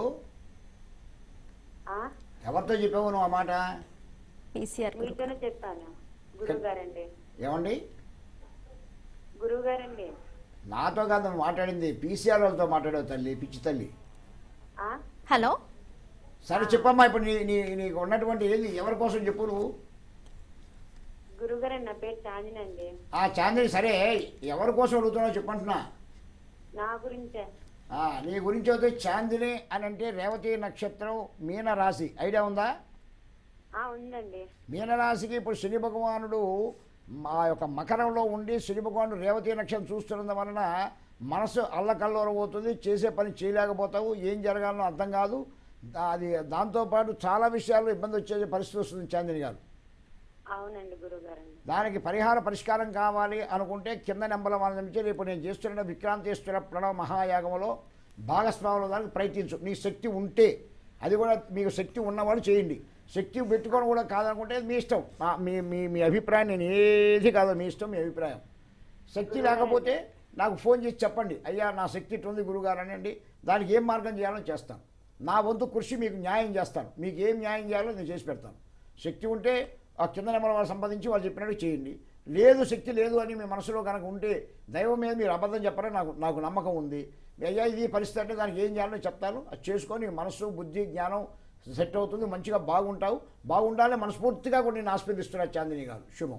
ఆ? ఎవరితో చెప్పావు నువ్వు ఆ మాట పీసీఆర్ గురు మీతోనే చెప్పాను గురువు గారండి ఏమండి గురువు గారండి నాతో కాదు నువ్వు మాట్లాడింది పీసీఆర్ వాళ్ళతో మాట్లాడావు తల్లి పిచ్చి తల్లి ఆ? హలో సరే చెప్పమ్మా ఇప్పుడు నీ నీ నీకు ఉన్నటువంటి ఏది ఎవరి కోసం చెప్పు నువ్వు గురువు గారండి నా పేరు చాందినండి ఆ చాందిని సరే ఎవరి కోసం అడుగుతున్నావు చెప్పంటున్నా నా గురించే ఆ, నీ గురించి అయితే చాందిని అని అంటే రేవతి నక్షత్రం మీన రాశి ఐడియా ఉందా ఆ, ఉందండి మీనరాశికి ఇప్పుడు శని భగవానుడు మా యొక్క మకరంలో ఉండి శని భగవానుడు రేవతి నక్షత్రం చూస్తున్నందు వలన మనసు అల్లకల్లోరబోతుంది చేసే పని చేయలేకపోతావు ఏం జరగాలో అర్థం కాదు దా- అది దాంతోపాటు చాలా విషయాల్లో ఇబ్బంది వచ్చే పరిస్థితి వస్తుంది చాందిని గారు అవునండి గురుగారండి దానికి పరిహార పరిష్కారం కావాలి అనుకుంటే కింద నెంబర్ వాళ్ళ నుంచి రేపు నేను చేస్తున్న విక్రాంతేశ్వర ప్రణవ మహాయాగంలో భాగస్వాములు దానికి ప్రయత్నించు నీ శక్తి ఉంటే అది కూడా మీకు శక్తి ఉన్నవాళ్ళు చేయండి శక్తి పెట్టుకొని కూడా కాదనుకుంటే మీ ఇష్టం మా- మీ మీ మీ అభిప్రాయం నేను ఏది కాదు మీ ఇష్టం మీ అభిప్రాయం శక్తి లేకపోతే నాకు ఫోన్ చేసి చెప్పండి అయ్యా నా శక్తి ఇటు ఉంది గురుగారు అనండి దానికి ఏం మార్గం చేయాలో చేస్తాను నా వంతు కృషి మీకు న్యాయం చేస్తాను మీకు ఏం న్యాయం చేయాలో నేను చేసి పెడతాను శక్తి ఉంటే ఆ కింద నెంబర్ వాళ్ళు సంపాదించి వాళ్ళు చెప్పినట్టు చేయండి లేదు శక్తి లేదు అని మీ మనసులో కనుక ఉంటే దైవం మీద మీరు అబద్ధం చెప్పరని నాకు నాకు నమ్మకం ఉంది అయ్యా ఇది పరిస్థితి అంటే దానికి ఏం చేయాలో చెప్తాను అది చేసుకొని మనసు బుద్ధి జ్ఞానం సెట్ అవుతుంది మంచిగా బాగుంటావు బాగుండాలని మనస్ఫూర్తిగా కూడా నేను ఆస్వాదిస్తున్నా చాందిని గారు శుభం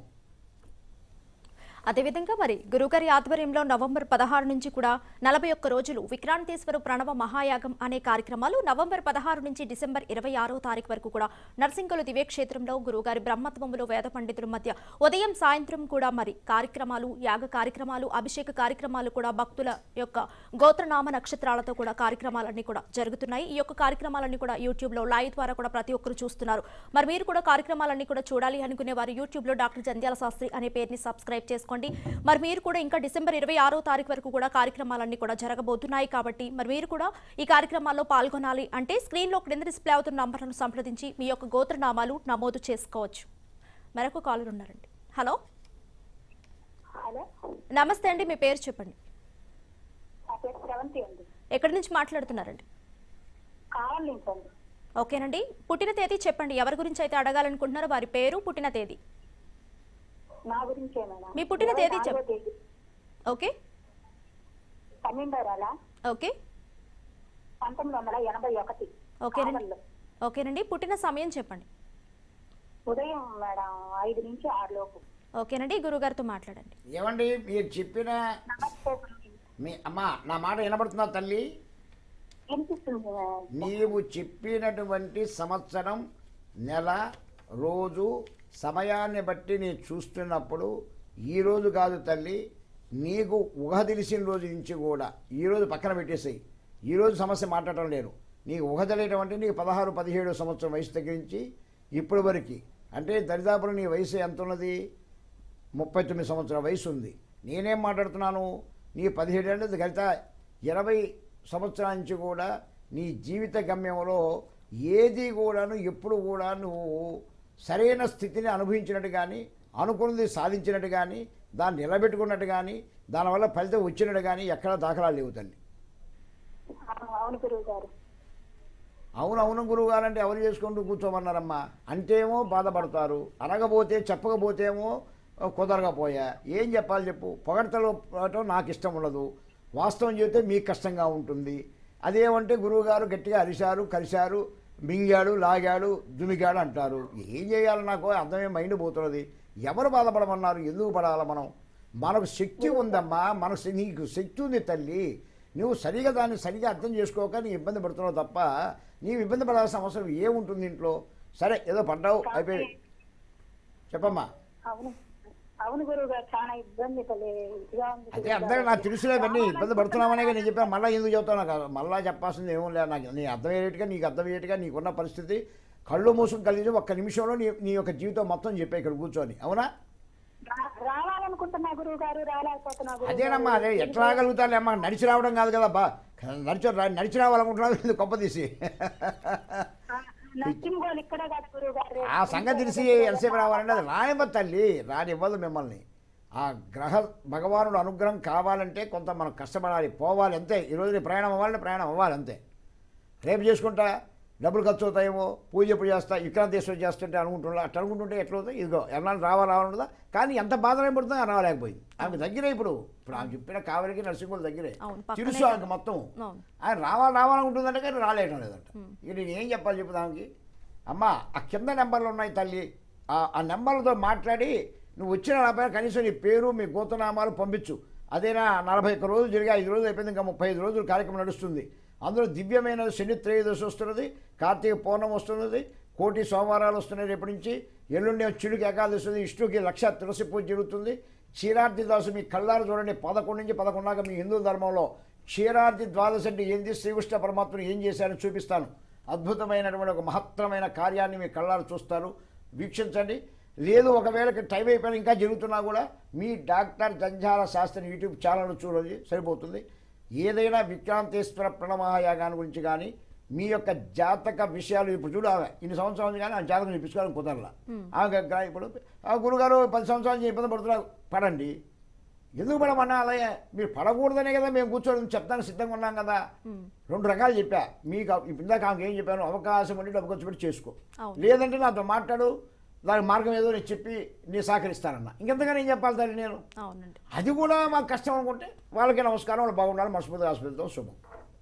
అదేవిధంగా మరి గురుగారి ఆధ్వర్యంలో నవంబర్ పదహారు నుంచి కూడా నలభై ఒక్క రోజులు విక్రాంతేశ్వర ప్రణవ మహాయాగం అనే కార్యక్రమాలు నవంబర్ పదహారు నుంచి డిసెంబర్ ఇరవై ఆరో తారీఖు వరకు కూడా నర్సింగలు దివ్యక్షేత్రంలో గురుగారి బ్రహ్మత్వములు వేద పండితుల మధ్య ఉదయం సాయంత్రం కూడా మరి కార్యక్రమాలు యాగ కార్యక్రమాలు అభిషేక కార్యక్రమాలు కూడా భక్తుల యొక్క గోత్రనామ నక్షత్రాలతో కూడా కార్యక్రమాలన్నీ కూడా జరుగుతున్నాయి ఈ యొక్క కార్యక్రమాలన్నీ కూడా యూట్యూబ్ లో లైవ్ ద్వారా కూడా ప్రతి ఒక్కరు చూస్తున్నారు మరి మీరు కూడా కార్యక్రమాలన్నీ కూడా చూడాలి అనుకునే వారు యూట్యూబ్ లో డాక్టర్ జంధ్యాల శాస్త్రి అనే పేరుని సబ్స్క్రైబ్ చేసుకోండి మరి మీరు కూడా ఇంకా డిసెంబర్ ఇరవై ఆరో తారీఖు వరకు కూడా కార్యక్రమాలన్నీ కూడా జరగబోతున్నాయి కాబట్టి మరి మీరు కూడా ఈ కార్యక్రమాల్లో పాల్గొనాలి అంటే స్క్రీన్ లో క్రింద డిస్ప్లే అవుతున్న నంబర్లను సంప్రదించి మీ యొక్క గోత్రనామాలు నమోదు చేసుకోవచ్చు మరొక కాలర్ ఉన్నారండి హలో హలో నమస్తే అండి మీ పేరు చెప్పండి నా పేరు శ్రవంతి అండి ఎక్కడి నుంచి మాట్లాడుతున్నారండి కావాలి అండి ఓకేనండి పుట్టిన తేదీ చెప్పండి ఎవరి గురించి అయితే అడగాలనుకుంటున్నారో వారి పేరు పుట్టిన తేదీ నా గురించే మేడం మీ పుట్టిన ఇరవై తేదీ నాలుగో చెప్పు. తేదీ ఓకే పన్నెండో నెల ఓకే పంతొమ్మిది వందల ఎనభై ఒకటి ఓకేనండి ఆవల్లో. ఓకేనండి పుట్టిన సమయం చెప్పండి ఉదయం మేడం ఐదు నుంచి ఆరు లోపు ఓకేనండి గురుగారితో మాట్లాడండి ఏమండి మీరు చెప్పిన నమస్తే గురుజీ. మీ అమ్మ నా మాట వినబడుతుందా తల్లి వినిపిస్తుంది మేడం. నీవు చెప్పినటువంటి సంవత్సరం నెల రోజు సమయాన్ని బట్టి నేను చూస్తున్నప్పుడు ఈ రోజు కాదు తల్లి నీకు ఊహ తెలిసిన రోజు నుంచి కూడా ఈ రోజు పక్కన పెట్టేసాయి ఈ రోజు సమస్య మాట్లాడటం లేదు నీకు ఊహ తెలియటం అంటే నీకు పదహారు పదిహేడు సంవత్సరం వయసు దగ్గర నుంచి ఇప్పటి వరకు అంటే దరిదాపులు నీ వయసు ఎంత ఉన్నది ముప్పై తొమ్మిది సంవత్సరాల వయసు ఉంది నేనేం మాట్లాడుతున్నాను నీ పదిహేడు ఏళ్ళది గత ఇరవై సంవత్సరాల నుంచి కూడా నీ జీవిత గమ్యంలో ఏది కూడాను ఎప్పుడు కూడా నువ్వు సరైన స్థితిని అనుభవించినట్టు కానీ అనుకున్నది సాధించినట్టు కానీ దాన్ని నిలబెట్టుకున్నట్టు కానీ దానివల్ల ఫలితం వచ్చినట్టు కానీ ఎక్కడా దాఖలాలు లేవు తల్లి అవును, అవును గురువు గారు అవును అవును గురువు గారంటే ఎవరు చేసుకుంటూ కూర్చోమన్నారమ్మా అంటేమో బాధపడతారు అనకపోతే చెప్పకపోతేమో కుదరకపోయా ఏం చెప్పాలి చెప్పు పొగడతలో పోవటం నాకు ఇష్టం ఉండదు వాస్తవం చెబితే మీకు కష్టంగా ఉంటుంది అదేమంటే గురువుగారు గట్టిగా అరిశారు కలిశారు మింగాడు లాగాడు దుమిగాడు అంటారు ఏం చేయాలి నాకు అర్థమే మైండ్ పోతున్నది ఎవరు బాధపడమన్నారు ఎందుకు పడాలి మనం మనకు శక్తి ఉందమ్మా మనకు నీకు శక్తి ఉంది తల్లి నువ్వు సరిగా దాన్ని సరిగా అర్థం చేసుకోక నీ ఇబ్బంది పడుతున్నావు తప్ప నీవు ఇబ్బంది పడాల్సిన అవసరం ఏముంటుంది ఇంట్లో సరే ఏదో పడ్డావు అయిపోయి చెప్పమ్మా అవును అవును గురువు గారు చాలా ఇబ్బంది పడే ఇదిగా ఉంది అదే గురువు అందరూ గారు. నాకు తెలుసులేవన్నీ ఇబ్బంది పడుతున్నామనే నేను చెప్పాను మళ్ళీ ఎందుకు చెప్తాను కాదు మళ్ళీ చెప్పాల్సింది ఏమో లేదు నాకు నీ అర్థమయ్యేట్టుగా నీకు అర్థమయ్యేట్టుగా నీకున్న పరిస్థితి కళ్ళు మూసుకుని కలిసి ఒక్క నిమిషంలో నీ నీ యొక్క జీవితం మొత్తం చెప్పే ఇక్కడ కూర్చొని అవునా రా- రావాలనుకుంటున్నా గురువు గారు రాలేకపోతున్నా గురువు అదేనమ్మా గారు. అదే ఎట్లా రాగలుగుతాను అమ్మా నడిచి రావడం కాదు కదా బా నడిచి రా- నడిచి రావాలనుకుంటున్నావు ఇది గొప్ప తీసి ఆ, నరసింహోలు ఇక్కడ కాదు గురువు గారు ఆ సంగతి తెలిసి ఎంతసేపు రావాలంటే అది రానివ్వదు తల్లి రానివ్వదు మిమ్మల్ని ఆ గ్రహ భగవానుడు అనుగ్రహం కావాలంటే కొంత మనం కష్టపడాలి పోవాలి అంతే ఈరోజు నీ ప్రయాణం అవ్వాలంటే ప్రయాణం అవ్వాలి అంతే రేపు చేసుకుంటా డబ్బులు ఖర్చు అవుతాయేమో పూజ ఎప్పుడు చేస్తా విక్రాంతేశ్వరం చేస్తుంటే అనుకుంటున్నా అట్లా అనుకుంటుంటే ఎట్లా అవుతాయి ఇదిగో ఎన్నాళ్ళు రావాలి రావాలంటుందా కానీ ఎంత బాధ పడుతుందో ఆమె రాలేకపోయింది ఆమె దగ్గరే ఇప్పుడు ఇప్పుడు ఆమె చెప్పిన కావలికి నరసింహుల దగ్గరే అవును, పక్కనే తెలుసు కదా. ఆమెకి మొత్తం అవును. ఆయన రావాలి రావాలనుకుంటుందంటే కానీ రాలేయటం లేదంట ఇక నేను ఏం చెప్పాలి చెప్పు దానికి అమ్మా ఆ కింద నెంబర్లు ఉన్నాయి తల్లి ఆ ఆ నెంబర్లతో మాట్లాడి నువ్వు వచ్చిన నలభై కనీసం నీ పేరు మీ గోతనామాలు పంపించు అదేనా నలభై ఒక్క రోజులు జరిగి ఐదు రోజులు అయిపోయింది ఇంకా ముప్పై ఐదు రోజులు కార్యక్రమం నడుస్తుంది అందులో దివ్యమైన శని త్రయోదశి వస్తున్నది కార్తీక పౌర్ణం వస్తున్నది కోటి సోమవారాలు వస్తున్నాయి రేపటి నుంచి ఎల్లుండి చిడుకి ఏకాదశి వస్తుంది ఇష్టుకి లక్ష తులసి పూజ జరుగుతుంది క్షీరార్థి దాసు మీ కళ్ళారు చూడండి పదకొండు నుంచి పదకొండాక మీ హిందూ ధర్మంలో క్షీరార్థి ద్వాదశి అంటే ఏంది శ్రీకృష్ణ పరమాత్మను ఏం చేశారో చూపిస్తాను అద్భుతమైనటువంటి ఒక మహత్తరమైన కార్యాన్ని మీ కళ్ళారు చూస్తారు వీక్షించండి లేదు ఒకవేళ టైం అయిపోయినా ఇంకా జరుగుతున్నా కూడా మీ doctor Janjala Sastry YouTube channel చూడండి సరిపోతుంది ఏదైనా విక్రాంతేశ్వర ప్రణమహాయాగాన్ని గురించి కానీ మీ యొక్క జాతక విషయాలు ఇప్పుడు చూడు ఆమె ఇన్ని సంవత్సరాలు ఉంది కానీ ఆ జాతకం చూపించుకోవాలని కుదరలా ఆమె గ్ర- ఇప్పుడు ఆ గురుగారు పది సంవత్సరాల నుంచి ఇబ్బంది పడుతున్నారు పడండి ఎందుకు పడమన్నా అలాగే మీరు పడకూడదనే కదా మేము కూర్చోవడం చెప్తానికి సిద్ధంగా ఉన్నాం కదా రెండు రకాలు చెప్పా మీకు ఇప్పుడు ఇందాక ఆమెకి ఏం చెప్పాను అవకాశం ఉండి డబ్బు ఖర్చు పెట్టి చేసుకో అవును. లేదంటే నాతో మాట్లాడు దానికి మార్గం ఏదో నేను చెప్పి నీ సహకరిస్తానన్నా ఇంకెంతగా నేను చెప్పాలి తల్లి నేను అవునండి అది కూడా మాకు కష్టం అనుకుంటే వాళ్ళకి నమస్కారం వాళ్ళు బాగుండాలి మనస్ఫూర్తి హాస్పిటల్తో శుభం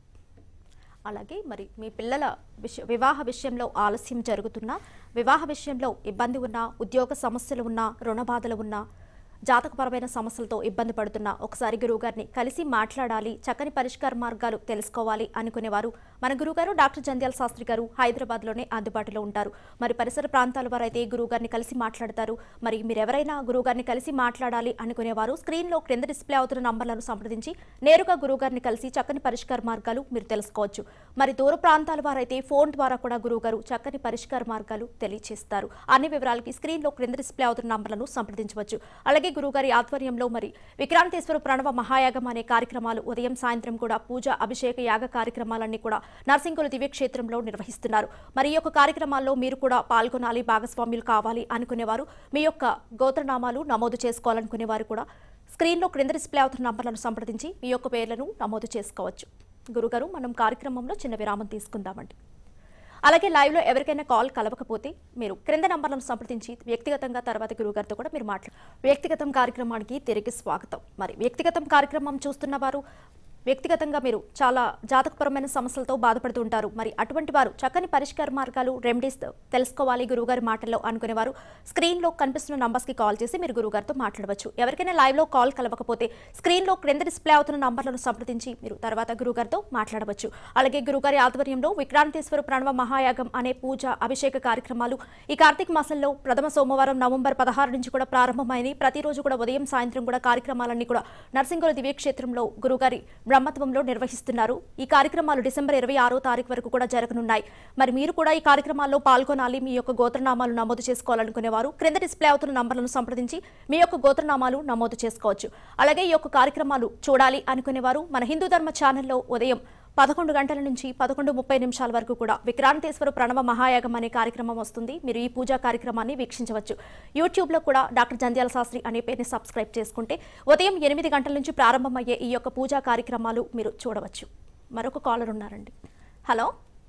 అలాగే మరి మీ పిల్లల విష వివాహ విషయంలో ఆలస్యం జరుగుతున్నా వివాహ విషయంలో ఇబ్బంది ఉన్నా ఉద్యోగ సమస్యలు ఉన్నా రుణ బాధలు ఉన్నా జాతకపరమైన సమస్యలతో ఇబ్బంది పడుతున్నా ఒకసారి గురువుగారిని కలిసి మాట్లాడాలి చక్కని పరిష్కార మార్గాలు తెలుసుకోవాలి అనుకునేవారు మన గురువుగారు డాక్టర్ జంధ్యాల శాస్త్రి గారు హైదరాబాద్లోనే అందుబాటులో ఉంటారు మరి పరిసర ప్రాంతాల వారైతే గురువుగారిని కలిసి మాట్లాడతారు మరి మీరు ఎవరైనా గురువుగారిని కలిసి మాట్లాడాలి అనుకునేవారు స్క్రీన్లో క్రింద డిస్ప్లే అవుతున్న నంబర్లను సంప్రదించి నేరుగా గురువుగారిని కలిసి చక్కని పరిష్కార మార్గాలు మీరు తెలుసుకోవచ్చు మరి దూర ప్రాంతాల వారైతే ఫోన్ ద్వారా కూడా గురువుగారు చక్కని పరిష్కార మార్గాలు తెలియజేస్తారు అన్ని వివరాలకి స్క్రీన్లో క్రింద డిస్ప్లే అవుతున్న నంబర్లను సంప్రదించవచ్చు అలాగే గురువుగారి ఆధ్వర్యంలో మరి విక్రాంతేశ్వర ప్రణవ మహాయాగం అనే కార్యక్రమాలు ఉదయం సాయంత్రం కూడా పూజ అభిషేక యాగ కార్యక్రమాలన్నీ కూడా నర్సింగుల దివ్యక్షేత్రంలో నిర్వహిస్తున్నారు మరి ఈ యొక్క కార్యక్రమాల్లో మీరు కూడా పాల్గొనాలి భాగస్వామ్యులు కావాలి అనుకునేవారు మీ యొక్క గోత్రనామాలు నమోదు చేసుకోవాలనుకునేవారు కూడా స్క్రీన్లో క్రింద డిస్ప్లే అవుతున్న నంబర్లను సంప్రదించి మీ యొక్క పేర్లను నమోదు చేసుకోవచ్చు గురుగారు మనం కార్యక్రమంలో చిన్న విరామం తీసుకుందామండి అలాగే లైవ్లో ఎవరికైనా కాల్ కలవకపోతే మీరు క్రింద నంబర్లను సంప్రదించి వ్యక్తిగతంగా తర్వాత గురుగారితో కూడా మీరు మాట్లాడు వ్యక్తిగతం కార్యక్రమానికి తిరిగి స్వాగతం మరి వ్యక్తిగతం కార్యక్రమం చూస్తున్న వారు వ్యక్తిగతంగా మీరు చాలా జాతకపరమైన సమస్యలతో బాధపడుతుంటారు మరి అటువంటి వారు చక్కని పరిష్కార మార్గాలు రెమెడీస్ తెలుసుకోవాలి గురువుగారి మాటల్లో అనుకునేవారు స్క్రీన్లో కనిపిస్తున్న నంబర్స్కి కాల్ చేసి మీరు గురుగారితో మాట్లాడవచ్చు ఎవరికైనా లైవ్లో కాల్ కలవకపోతే స్క్రీన్లో క్రింద డిస్ప్లే అవుతున్న నంబర్లను సంప్రదించి మీరు తర్వాత గురుగారితో మాట్లాడవచ్చు అలాగే గురుగారి ఆధ్వర్యంలో విక్రాంతేశ్వర ప్రణవ మహాయాగం అనే పూజ అభిషేక కార్యక్రమాలు ఈ కార్తీక మాసంలో ప్రథమ సోమవారం నవంబర్ పదహారు నుంచి కూడా ప్రారంభమైనవి ప్రతిరోజు కూడా ఉదయం సాయంత్రం కూడా కార్యక్రమాలన్నీ కూడా నర్సింగుల దివ్యక్షేత్రంలో గురుగారి బ్రహ్మత్వంలో నిర్వహిస్తున్నారు ఈ కార్యక్రమాలు డిసెంబర్ ఇరవై ఆరో తారీఖు వరకు కూడా జరగనున్నాయి మరి మీరు కూడా ఈ కార్యక్రమాల్లో పాల్గొనాలి మీ యొక్క గోత్రనామాలు నమోదు చేసుకోవాలనుకునేవారు క్రింద డిస్ప్లే అవుతున్న నంబర్లను సంప్రదించి మీ యొక్క గోత్రనామాలు నమోదు చేసుకోవచ్చు అలాగే ఈ యొక్క కార్యక్రమాలు చూడాలి అనుకునేవారు మన హిందూ ధర్మ ఛానల్లో ఉదయం పదకొండు గంటల నుంచి పదకొండు ముప్పై నిమిషాల వరకు కూడా విక్రాంతేశ్వర ప్రణవ మహాయాగం అనే కార్యక్రమం వస్తుంది మీరు ఈ పూజా కార్యక్రమాన్ని వీక్షించవచ్చు యూట్యూబ్లో కూడా డాక్టర్ జంధ్యాల శాస్త్రి అనే పేరుని సబ్స్క్రైబ్ చేసుకుంటే ఉదయం ఎనిమిది గంటల నుంచి ప్రారంభమయ్యే ఈ యొక్క పూజా కార్యక్రమాలు మీరు చూడవచ్చు మరొక కాలర్ ఉన్నారండి హలో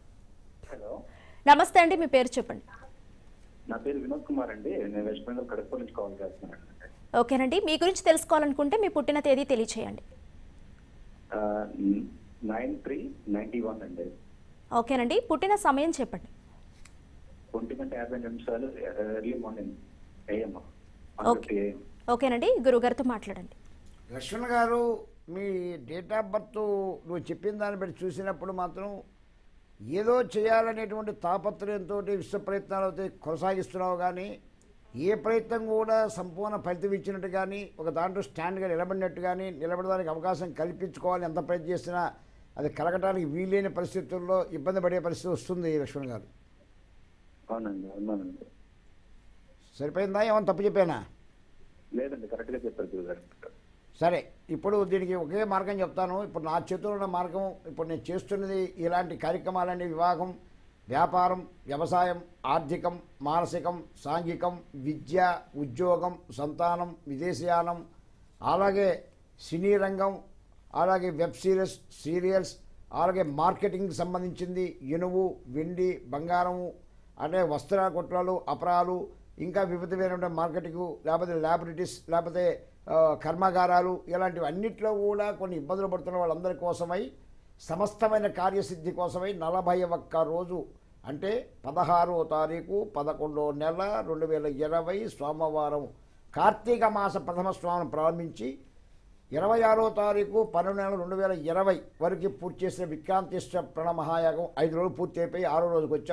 హలో నమస్తే అండి మీ పేరు చెప్పండి నా పేరు వినోద్ కుమార్ అండి నేను వెస్ట్ బెంగాల్ కడప నుంచి కాల్ చేస్తున్నాను ఓకేనండి మీ గురించి తెలుసుకోవాలనుకుంటే మీ పుట్టిన తేదీ తెలియచేయండి నైన్ త్రీ నైన్టీ వన్ అండి ఓకేనండి పుట్టిన సమయం చెప్పండి ఒంటి గంట యాభై నిమిషాలు ఎర్లీ మార్నింగ్ ఏఎం ఓకే. ఓకేనండి గురుగారితో మాట్లాడండి లక్ష్మణ్ గారు మీ డేట్ ఆఫ్ బర్త్ నువ్వు చెప్పిన దాన్ని బట్టి చూసినప్పుడు మాత్రం ఏదో చేయాలనేటువంటి తాపత్రయంతో విశ్వ ప్రయత్నాలు అయితే కొనసాగిస్తున్నావు కానీ ఏ ప్రయత్నం కూడా సంపూర్ణ ఫలితం ఇచ్చినట్టు కానీ ఒక దాంట్లో స్టాండ్గా నిలబడినట్టు కానీ నిలబడడానికి అవకాశం కల్పించుకోవాలని ఎంత ప్రయత్నం చేసినా అది కలగటానికి వీలైన పరిస్థితుల్లో ఇబ్బంది పడే పరిస్థితి వస్తుంది లక్ష్మణ్ గారు అవునండి అవునండి సరిపోయిందా ఏమైనా తప్పు చెప్పానా లేదండి కరెక్ట్ గా చెప్పారు గురుగారు సరే ఇప్పుడు దీనికి ఒకే మార్గం చెప్తాను ఇప్పుడు నా చేతిలో ఉన్న మార్గం ఇప్పుడు నేను చేస్తున్నది ఇలాంటి కార్యక్రమాలన్నీ వివాహం వ్యాపారం వ్యవసాయం ఆర్థికం మానసికం సాంఘికం విద్య ఉద్యోగం సంతానం విదేశీయానం అలాగే సినీ రంగం అలాగే వెబ్ సిరీస్ సీరియల్స్ అలాగే మార్కెటింగ్కి సంబంధించింది ఇనుము వెండి బంగారము అంటే వస్త్ర కొట్లాలు అపరాలు ఇంకా వివిధమైన మార్కెటింగ్ లేకపోతే ల్యాబొరేటరీస్ లేకపోతే ఆ, కర్మాగారాలు ఇలాంటివి అన్నిట్లో కూడా కొన్ని ఇబ్బందులు పడుతున్న వాళ్ళందరి కోసమై సమస్తమైన కార్యసిద్ధి కోసమై నలభై ఒక్క రోజు అంటే పదహారో తారీఖు పదకొండో నెల రెండు వేల ఇరవై సోమవారం కార్తీక మాస ప్రథమ స్వామిని ప్రారంభించి ఇరవై ఆరో తారీఖు పన్నెండు నెల రెండు వేల ఇరవై వరకు పూర్తి చేసిన విక్రాంతిష్ట ప్రణమహాయాగం ఐదు రోజులు పూర్తి అయిపోయి ఆరో రోజుకి వచ్చాం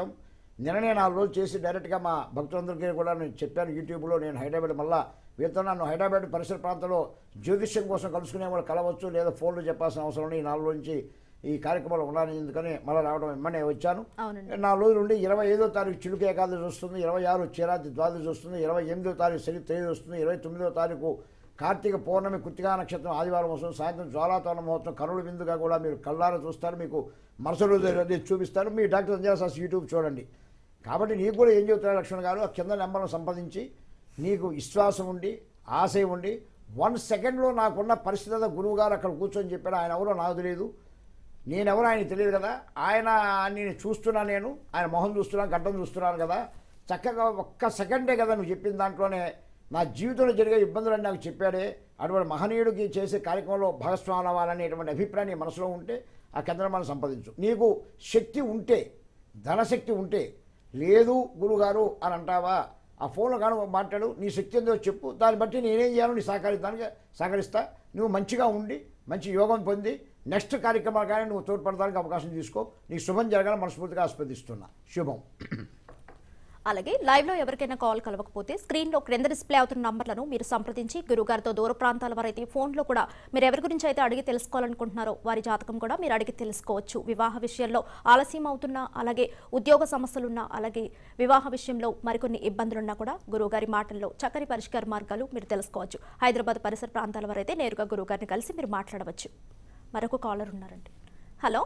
నిన్ననే నాలుగు రోజులు చేసి డైరెక్ట్గా మా భక్తులందరికీ కూడా నేను చెప్పాను యూట్యూబ్లో నేను హైదరాబాద్ మళ్ళా వీరితో నన్ను హైదరాబాద్ పరిసర ప్రాంతంలో జ్యోతిష్యం కోసం కలుసుకునే వాళ్ళు కలవచ్చు లేదా ఫోన్లు చెప్పాల్సిన అవసరం లేదు ఈ నాలుగు రోజుల నుంచి ఈ కార్యక్రమాలు ఉండాలని ఎందుకని మళ్ళీ రావడం వెంబడే వచ్చాను అవునండి నాలుగు రోజులు ఉండి ఇరవై ఐదో తారీఖు చిలుక ఏకాదశి వస్తుంది ఇరవై ఆరు చీరాది ద్వాదశి వస్తుంది ఇరవై ఎనిమిదో తారీఖు శని తేదీ వస్తుంది ఇరవై తొమ్మిదో తారీఖు కార్తీక పౌర్ణమి కృతికా నక్షత్రం ఆదివారం వస్తుంది సాయంత్రం జ్వాలాతోరణ మహోత్సవం కరుణ విందుగా కూడా మీరు కళ్ళారా చూస్తారు మీకు మరుసటి రోజు అది చూపిస్తారు మీ డాక్టర్ సంజయ్ సాస్ యూట్యూబ్ చూడండి కాబట్టి నీకు కూడా ఏం చెబుతున్నారు లక్ష్మణ్ గారు ఆ కింద నెంబర్ను సంపాదించి నీకు విశ్వాసం ఉండి ఆశయం ఉండి వన్ సెకండ్లో నాకున్న పరిస్థితి గురువు గారు అక్కడ కూర్చొని చెప్పాడు ఆయన ఎవరో నాకు తెలియదు నేనెవరో ఆయన తెలియదు కదా ఆయన నేను చూస్తున్నా నేను ఆయన మొహం చూస్తున్నాను గడ్డం చూస్తున్నాను కదా చక్కగా ఒక్క సెకండే కదా నువ్వు చెప్పిన దాంట్లోనే నా జీవితంలో జరిగే ఇబ్బందులని నాకు చెప్పాడే అటువంటి మహనీయుడికి చేసే కార్యక్రమంలో భాగస్వామి అవ్వాలనేటువంటి అభిప్రాయం నీ మనసులో ఉంటే ఆ కేంద్రం సంపాదించు నీకు శక్తి ఉంటే ధనశక్తి ఉంటే లేదు గురుగారు అని అంటావా ఆ ఫోన్లో కానీ మాట్లాడు నీ శక్తి ఏందో చెప్పు దాన్ని బట్టి నేనేం చేయాలో నీ సహకరిస్తానికి సహకరిస్తా నువ్వు మంచిగా ఉండి మంచి యోగం పొంది నెక్స్ట్ కార్యక్రమాలు కానీ నువ్వు తోడ్పడడానికి అవకాశం తీసుకో నీకు శుభం జరగాలని మనస్ఫూర్తిగా ఆస్వాదిస్తున్నా శుభం అలాగే లైవ్లో ఎవరికైనా కాల్ కలవకపోతే స్క్రీన్లో క్రింద డిస్ప్లే అవుతున్న నంబర్లను మీరు సంప్రదించి గురుగారితో దూర ప్రాంతాల వారైతే ఫోన్లో కూడా మీరు ఎవరి గురించి అయితే అడిగి తెలుసుకోవాలనుకుంటున్నారో వారి జాతకం కూడా మీరు అడిగి తెలుసుకోవచ్చు వివాహ విషయంలో ఆలస్యం అవుతున్నా అలాగే ఉద్యోగ సమస్యలున్నా అలాగే వివాహ విషయంలో మరికొన్ని ఇబ్బందులున్నా కూడా గురువుగారి మాటల్లో చక్కని పరిష్కార మార్గాలు మీరు తెలుసుకోవచ్చు హైదరాబాద్ పరిసర ప్రాంతాల వారైతే నేరుగా గురువుగారిని కలిసి మీరు మాట్లాడవచ్చు మరొక కాలర్ ఉన్నారండి హలో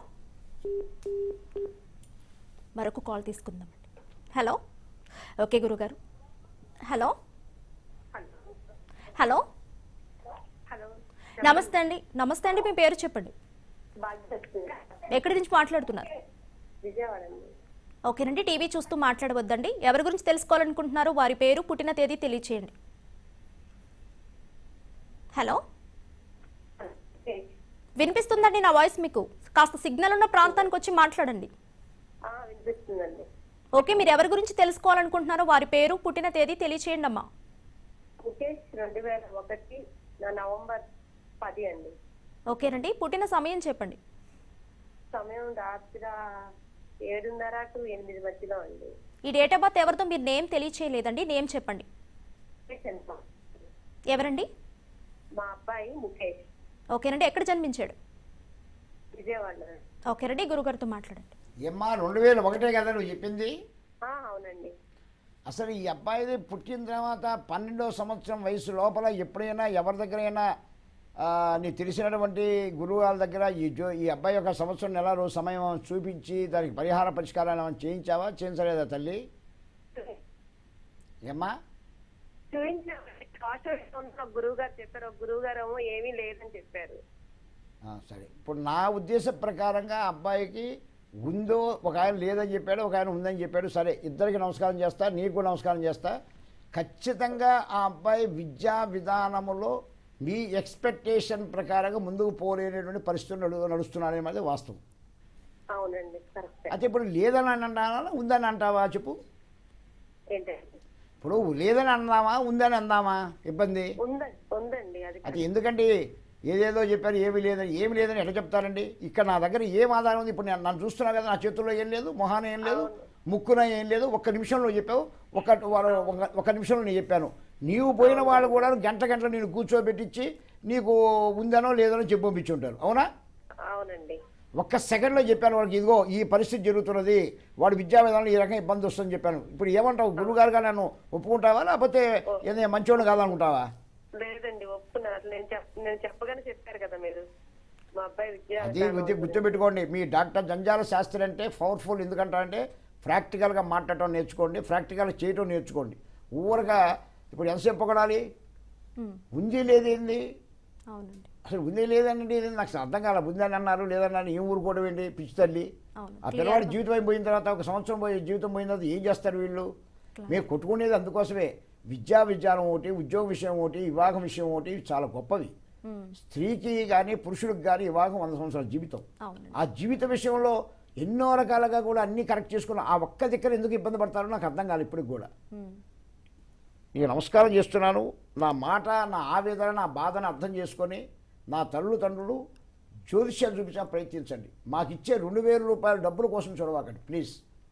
మరొక కాల్ తీసుకుందామండి హలో ఓకే గురుగారు హలో హలో హలో నమస్తే అండి నమస్తే అండి మీ పేరు చెప్పండి బాధ్యత ఎక్కడి నుంచి మాట్లాడుతున్నారు విజయవాడ అండి ఓకేనండి టీవీ చూస్తూ మాట్లాడవద్దండి ఎవరి గురించి తెలుసుకోవాలనుకుంటున్నారు వారి పేరు పుట్టిన తేదీ తెలియచేయండి హలో వినిపిస్తుందండి నా వాయిస్ మీకు కాస్త సిగ్నల్ ఉన్న ప్రాంతానికి వచ్చి మాట్లాడండి ఆ, వినిపిస్తుందండి ఓకే మీరు ఎవరి గురించి తెలుసుకోవాలనుకుంటున్నారో వారి పేరు పుట్టిన తేదీ తెలియచేయండి అమ్మా ముఖేష్ రెండు వేల ఒకటి నా నవంబర్ పది అండి ఓకేనండి పుట్టిన సమయం చెప్పండి సమయం రాత్రి ఏడున్నర టు ఎనిమిది మధ్యలో అండి ఈ డేట్ ఆఫ్ బర్త్ ఎవరితో మీరు నేమ్ తెలియచేయలేదండి నేమ్ చెప్పండి ముఖేష్ ఎంత? ఎవరండి మా అబ్బాయి ముఖేష్ ఓకేనండి ఎక్కడ జన్మించాడు విజయవాడ ఓకేనండి గురుగారితో మాట్లాడండి ఏమ్మా రెండు వేల ఒకటే కదా నువ్వు చెప్పింది ఆ, అవునండి అసలు ఈ అబ్బాయిది పుట్టిన తర్వాత పన్నెండో సంవత్సరం వయసు లోపల ఎప్పుడైనా ఎవరి దగ్గరైనా ఆ, నీకు తెలిసినటువంటి గురువు వాళ్ళ దగ్గర ఈ జో ఈ అబ్బాయి ఒక సంవత్సరం నెల రోజు సమయం చూపించి దానికి పరిహార పరిష్కారాలు ఏమైనా చేయించావా చేయించలేదా తల్లి ఏమ్మా చూపించామండి కాస్ట్ ఒక గురువు గారు చెప్పారు ఒక గురువు గారు ఏమో ఏమీ లేదని చెప్పారు ఆ, సరే ఇప్పుడు నా ఉద్దేశ ప్రకారంగా అబ్బాయికి ఉందో ఒక ఆయన లేదని చెప్పాడు ఒక ఆయన ఉందని చెప్పాడు సరే ఇద్దరికి నమస్కారం చేస్తా నీకు కూడా నమస్కారం చేస్తా ఖచ్చితంగా ఆ అబ్బాయి విద్యా విధానములో మీ ఎక్స్పెక్టేషన్ ప్రకారంగా ముందుకు పోలేనటువంటి పరిస్థితులు నడు నడుస్తున్నాడనేది వాస్తవం అవునండి కరెక్ట్ అయితే ఇప్పుడు లేదని అని అంటావా ఉందని అంటావా చెప్పు ఏంటండి ఇప్పుడు లేదని అందామా ఉందని అందామా ఇబ్బంది ఉందండి ఉందండి అది అది ఎందుకంటే ఏదేదో చెప్పారు ఏమీ లేదని ఏమి లేదని ఎట్లా చెప్తారండి ఇక్కడ నా దగ్గర ఏం ఆధారం ఉంది ఇప్పుడు నేను నన్ను చూస్తున్నా కదా నా చేతుల్లో ఏం లేదు మొహాన ఏం లేదు ముక్కున ఏం లేదు ఒక్క నిమిషంలో చెప్పావు ఒక వారు- ఒక- ఒక నిమిషంలో నేను చెప్పాను నీవు పోయిన వాళ్ళు కూడా గంట గంటలు నేను కూర్చోబెట్టించి నీకు ఉందనో లేదనో చెప్పి పంపించుంటారు అవునా అవునండి ఒక్క సెకండ్లో చెప్పాను వాడికి ఇదిగో ఈ పరిస్థితి జరుగుతున్నది వాడి విద్యా విధానంలో ఈ రకంగా ఇబ్బంది వస్తుందని చెప్పాను ఇప్పుడు ఏమంటావు గురువుగారుగా నన్ను ఒప్పుకుంటావా లేకపోతే ఏదైనా మంచోడు కాదనుకుంటావా లేదండి ఒప్పుకున్నారు అట్లా నేను చెప్ నేను చెప్పగానే చెప్పారు కదా మీరు మా అబ్బాయి విద్యా అది విధానం గుర్తు గుర్తుపెట్టుకోండి మీ డాక్టర్ జంజాల శాస్త్రి అంటే పవర్ఫుల్ ఎందుకంటారంటే ప్రాక్టికల్గా మాట్లాడటం నేర్చుకోండి ప్రాక్టికల్ చేయటం నేర్చుకోండి ఊరగా ఇప్పుడు ఎంతసేపు పొగడాలి ఉమ్, ఉంది లేదేంది అవునండి అసలు ఉంది లేదండి ఇది నాకు అసలు అర్థం కాల ఉందని అన్నారు లేదన్నారు ఏం ఊరుకోవడం ఏంటి పిచ్చి తల్లి అవును ఆ పిల్లవాడి జీవితం అయిపోయిన తర్వాత ఒక సంవత్సరం పోయి జీవితం పోయిన తర్వాత ఏం చేస్తారు వీళ్ళు మేము కొట్టుకునేది అందుకోసమే విద్యా విజ్ఞానం ఒకటి ఉద్యోగ విషయం ఒకటి వివాహం విషయం ఒకటి ఇవి చాలా గొప్పవి ఉమ్, స్త్రీకి కానీ పురుషుడికి కానీ వివాహం వంద సంవత్సరాల జీవితం అవునండి ఆ జీవిత విషయంలో ఎన్నో రకాలుగా కూడా అన్ని కరెక్ట్ చేసుకున్న ఆ ఒక్క దగ్గర ఎందుకు ఇబ్బంది పడతారో నాకు అర్థం కాదు ఇప్పటికి కూడా ఉమ్, నేను నమస్కారం చేస్తున్నాను నా మాట నా ఆవేదన నా బాధను అర్థం చేసుకొని నా తల్లు తండ్రులు జ్యోతిష్యాలు చూపించా ప్రయత్నించండి మాకు ఇచ్చే రెండు వేల రూపాయల డబ్బుల కోసం చూడవాకండి ప్లీజ్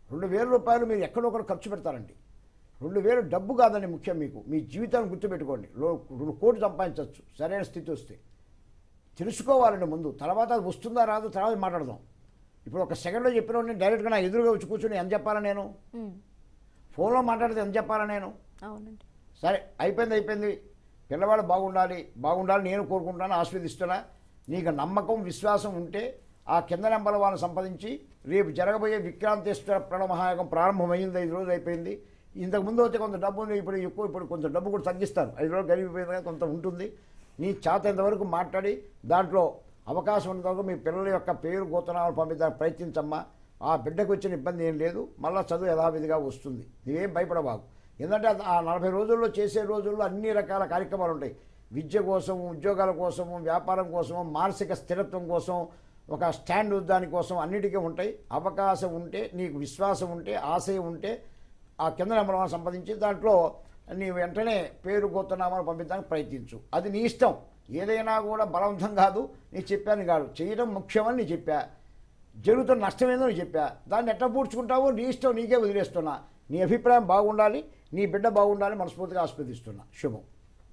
రెండు వేల రూపాయలు మీరు ఎక్కడొక్కడ ఖర్చు పెడతారండి రెండు వేలు డబ్బు కాదండి ముఖ్యం మీకు మీ జీవితాన్ని గుర్తుపెట్టుకోండి లో- రెండు కోట్లు సంపాదించవచ్చు సరైన స్థితి వస్తే తెలుసుకోవాలండి ముందు తర్వాత అది వస్తుందా రాదు తర్వాత మాట్లాడదాం ఇప్పుడు ఒక సెకండ్లో చెప్పిన వాడిని డైరెక్ట్గా నా ఎదురుగా వచ్చి కూర్చొని ఎంత చెప్పాలా నేను ఉమ్, ఫోన్లో మాట్లాడితే ఎంత చెప్పాలా నేను అవునండి సరే అయిపోయింది అయిపోయింది పిల్లవాడు బాగుండాలి బాగుండాలి నేను కోరుకుంటాను ఆస్వాదిస్తున్నా నీకు నమ్మకం విశ్వాసం ఉంటే ఆ కింద నెంబర్ వాళ్ళని సంపాదించి రేపు జరగబోయే విక్రాంతేశ్వర ప్రణమహాయాగం ప్రారంభమైంది ఐదు రోజులు అయిపోయింది ఇంతకు ముందు అయితే కొంత డబ్బు ఉంది ఇప్పుడు ఎక్కువ ఇప్పుడు కొంత డబ్బు కూడా తగ్గిస్తారు ఐదు రోజులు గడిపిపోయింది కదా, కొంత ఉంటుంది నీ చేత వరకు మాట్లాడి దాంట్లో అవకాశం ఉన్నంత వరకు మీ పిల్లల యొక్క పేరు గోతనాలు పంపించడానికి ప్రయత్నించమ్మా ఆ బిడ్డకు వచ్చిన ఇబ్బంది ఏం లేదు మళ్ళీ చదువు యథావిధిగా వస్తుంది నువ్వేం భయపడబాకు ఎందుకంటే అది ఆ నలభై రోజుల్లో చేసే రోజుల్లో అన్ని రకాల కార్యక్రమాలు ఉంటాయి విద్య కోసం ఉద్యోగాల కోసము వ్యాపారం కోసము మానసిక స్థిరత్వం కోసం ఒక స్టాండ్ దానికోసం అన్నిటికీ ఉంటాయి అవకాశం ఉంటే నీకు విశ్వాసం ఉంటే ఆశయం ఉంటే ఆ కింద నెంబర్ సంపాదించి దాంట్లో నీ వెంటనే పేరు గోత్తనామాలు పంపించడానికి ప్రయత్నించు అది నీ ఇష్టం ఏదైనా కూడా బలవంతం కాదు నీ చెప్పాను కాదు చేయడం ముఖ్యమని నీ చెప్పా జరుగుతున్న నష్టం ఏందో నేను చెప్పా దాన్ని ఎట్లా పూడ్చుకుంటావో నీ ఇష్టం నీకే వదిలేస్తున్నా నీ అభిప్రాయం బాగుండాలి నీ బిడ్డ బాగుండాలి మనస్ఫూర్తిగా ఆస్వాదిస్తున్నా శుభం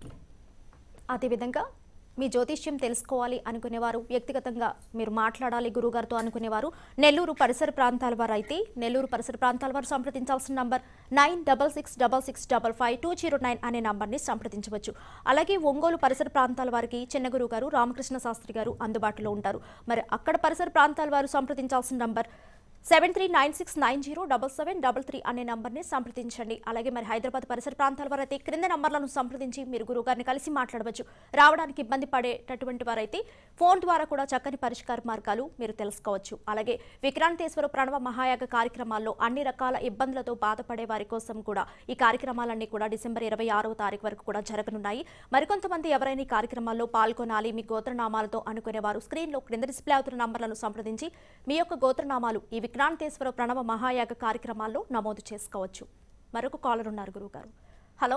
అదేవిధంగా మీ జ్యోతిష్యం తెలుసుకోవాలి అనుకునేవారు వ్యక్తిగతంగా మీరు మాట్లాడాలి గురుగారితో అనుకునేవారు నెల్లూరు పరిసర ప్రాంతాల వారు అయితే నెల్లూరు పరిసర ప్రాంతాల వారు సంప్రదించాల్సిన number nine double six double six double five two zero nine అనే నంబర్ని సంప్రదించవచ్చు అలాగే ఒంగోలు పరిసర ప్రాంతాల వారికి చిన్న గురువు గారు రామకృష్ణ శాస్త్రి గారు అందుబాటులో ఉంటారు మరి అక్కడ పరిసర ప్రాంతాల వారు సంప్రదించాల్సిన number seven three nine six nine zero double seven double three అనే నంబర్ని సంప్రదించండి అలాగే మరి హైదరాబాద్ పరిసర ప్రాంతాల వారైతే క్రింద నంబర్లను సంప్రదించి మీరు గురువుగారిని కలిసి మాట్లాడవచ్చు రావడానికి ఇబ్బంది పడేటటువంటి వారైతే ఫోన్ ద్వారా కూడా చక్కని పరిష్కార మార్గాలు మీరు తెలుసుకోవచ్చు అలాగే విక్రాంతేశ్వర ప్రణవ మహాయాగ కార్యక్రమాల్లో అన్ని రకాల ఇబ్బందులతో బాధపడే వారి కోసం కూడా ఈ కార్యక్రమాలన్నీ కూడా డిసెంబర్ ఇరవై ఆరవ తారీఖు వరకు కూడా జరగనున్నాయి మరికొంతమంది ఎవరైనా ఈ కార్యక్రమాల్లో పాల్గొనాలి మీ గోత్రనామాలతో అనుకునేవారు స్క్రీన్లో క్రింద డిస్ప్లే అవుతున్న నంబర్లను సంప్రదించి మీ యొక్క గోత్రనామాలు ఈ విక్రాంతేశ్వర ప్రణవ మహాయాగ కార్యక్రమాల్లో నమోదు చేసుకోవచ్చు మరొక కాలర్ ఉన్నారు గురువుగారు హలో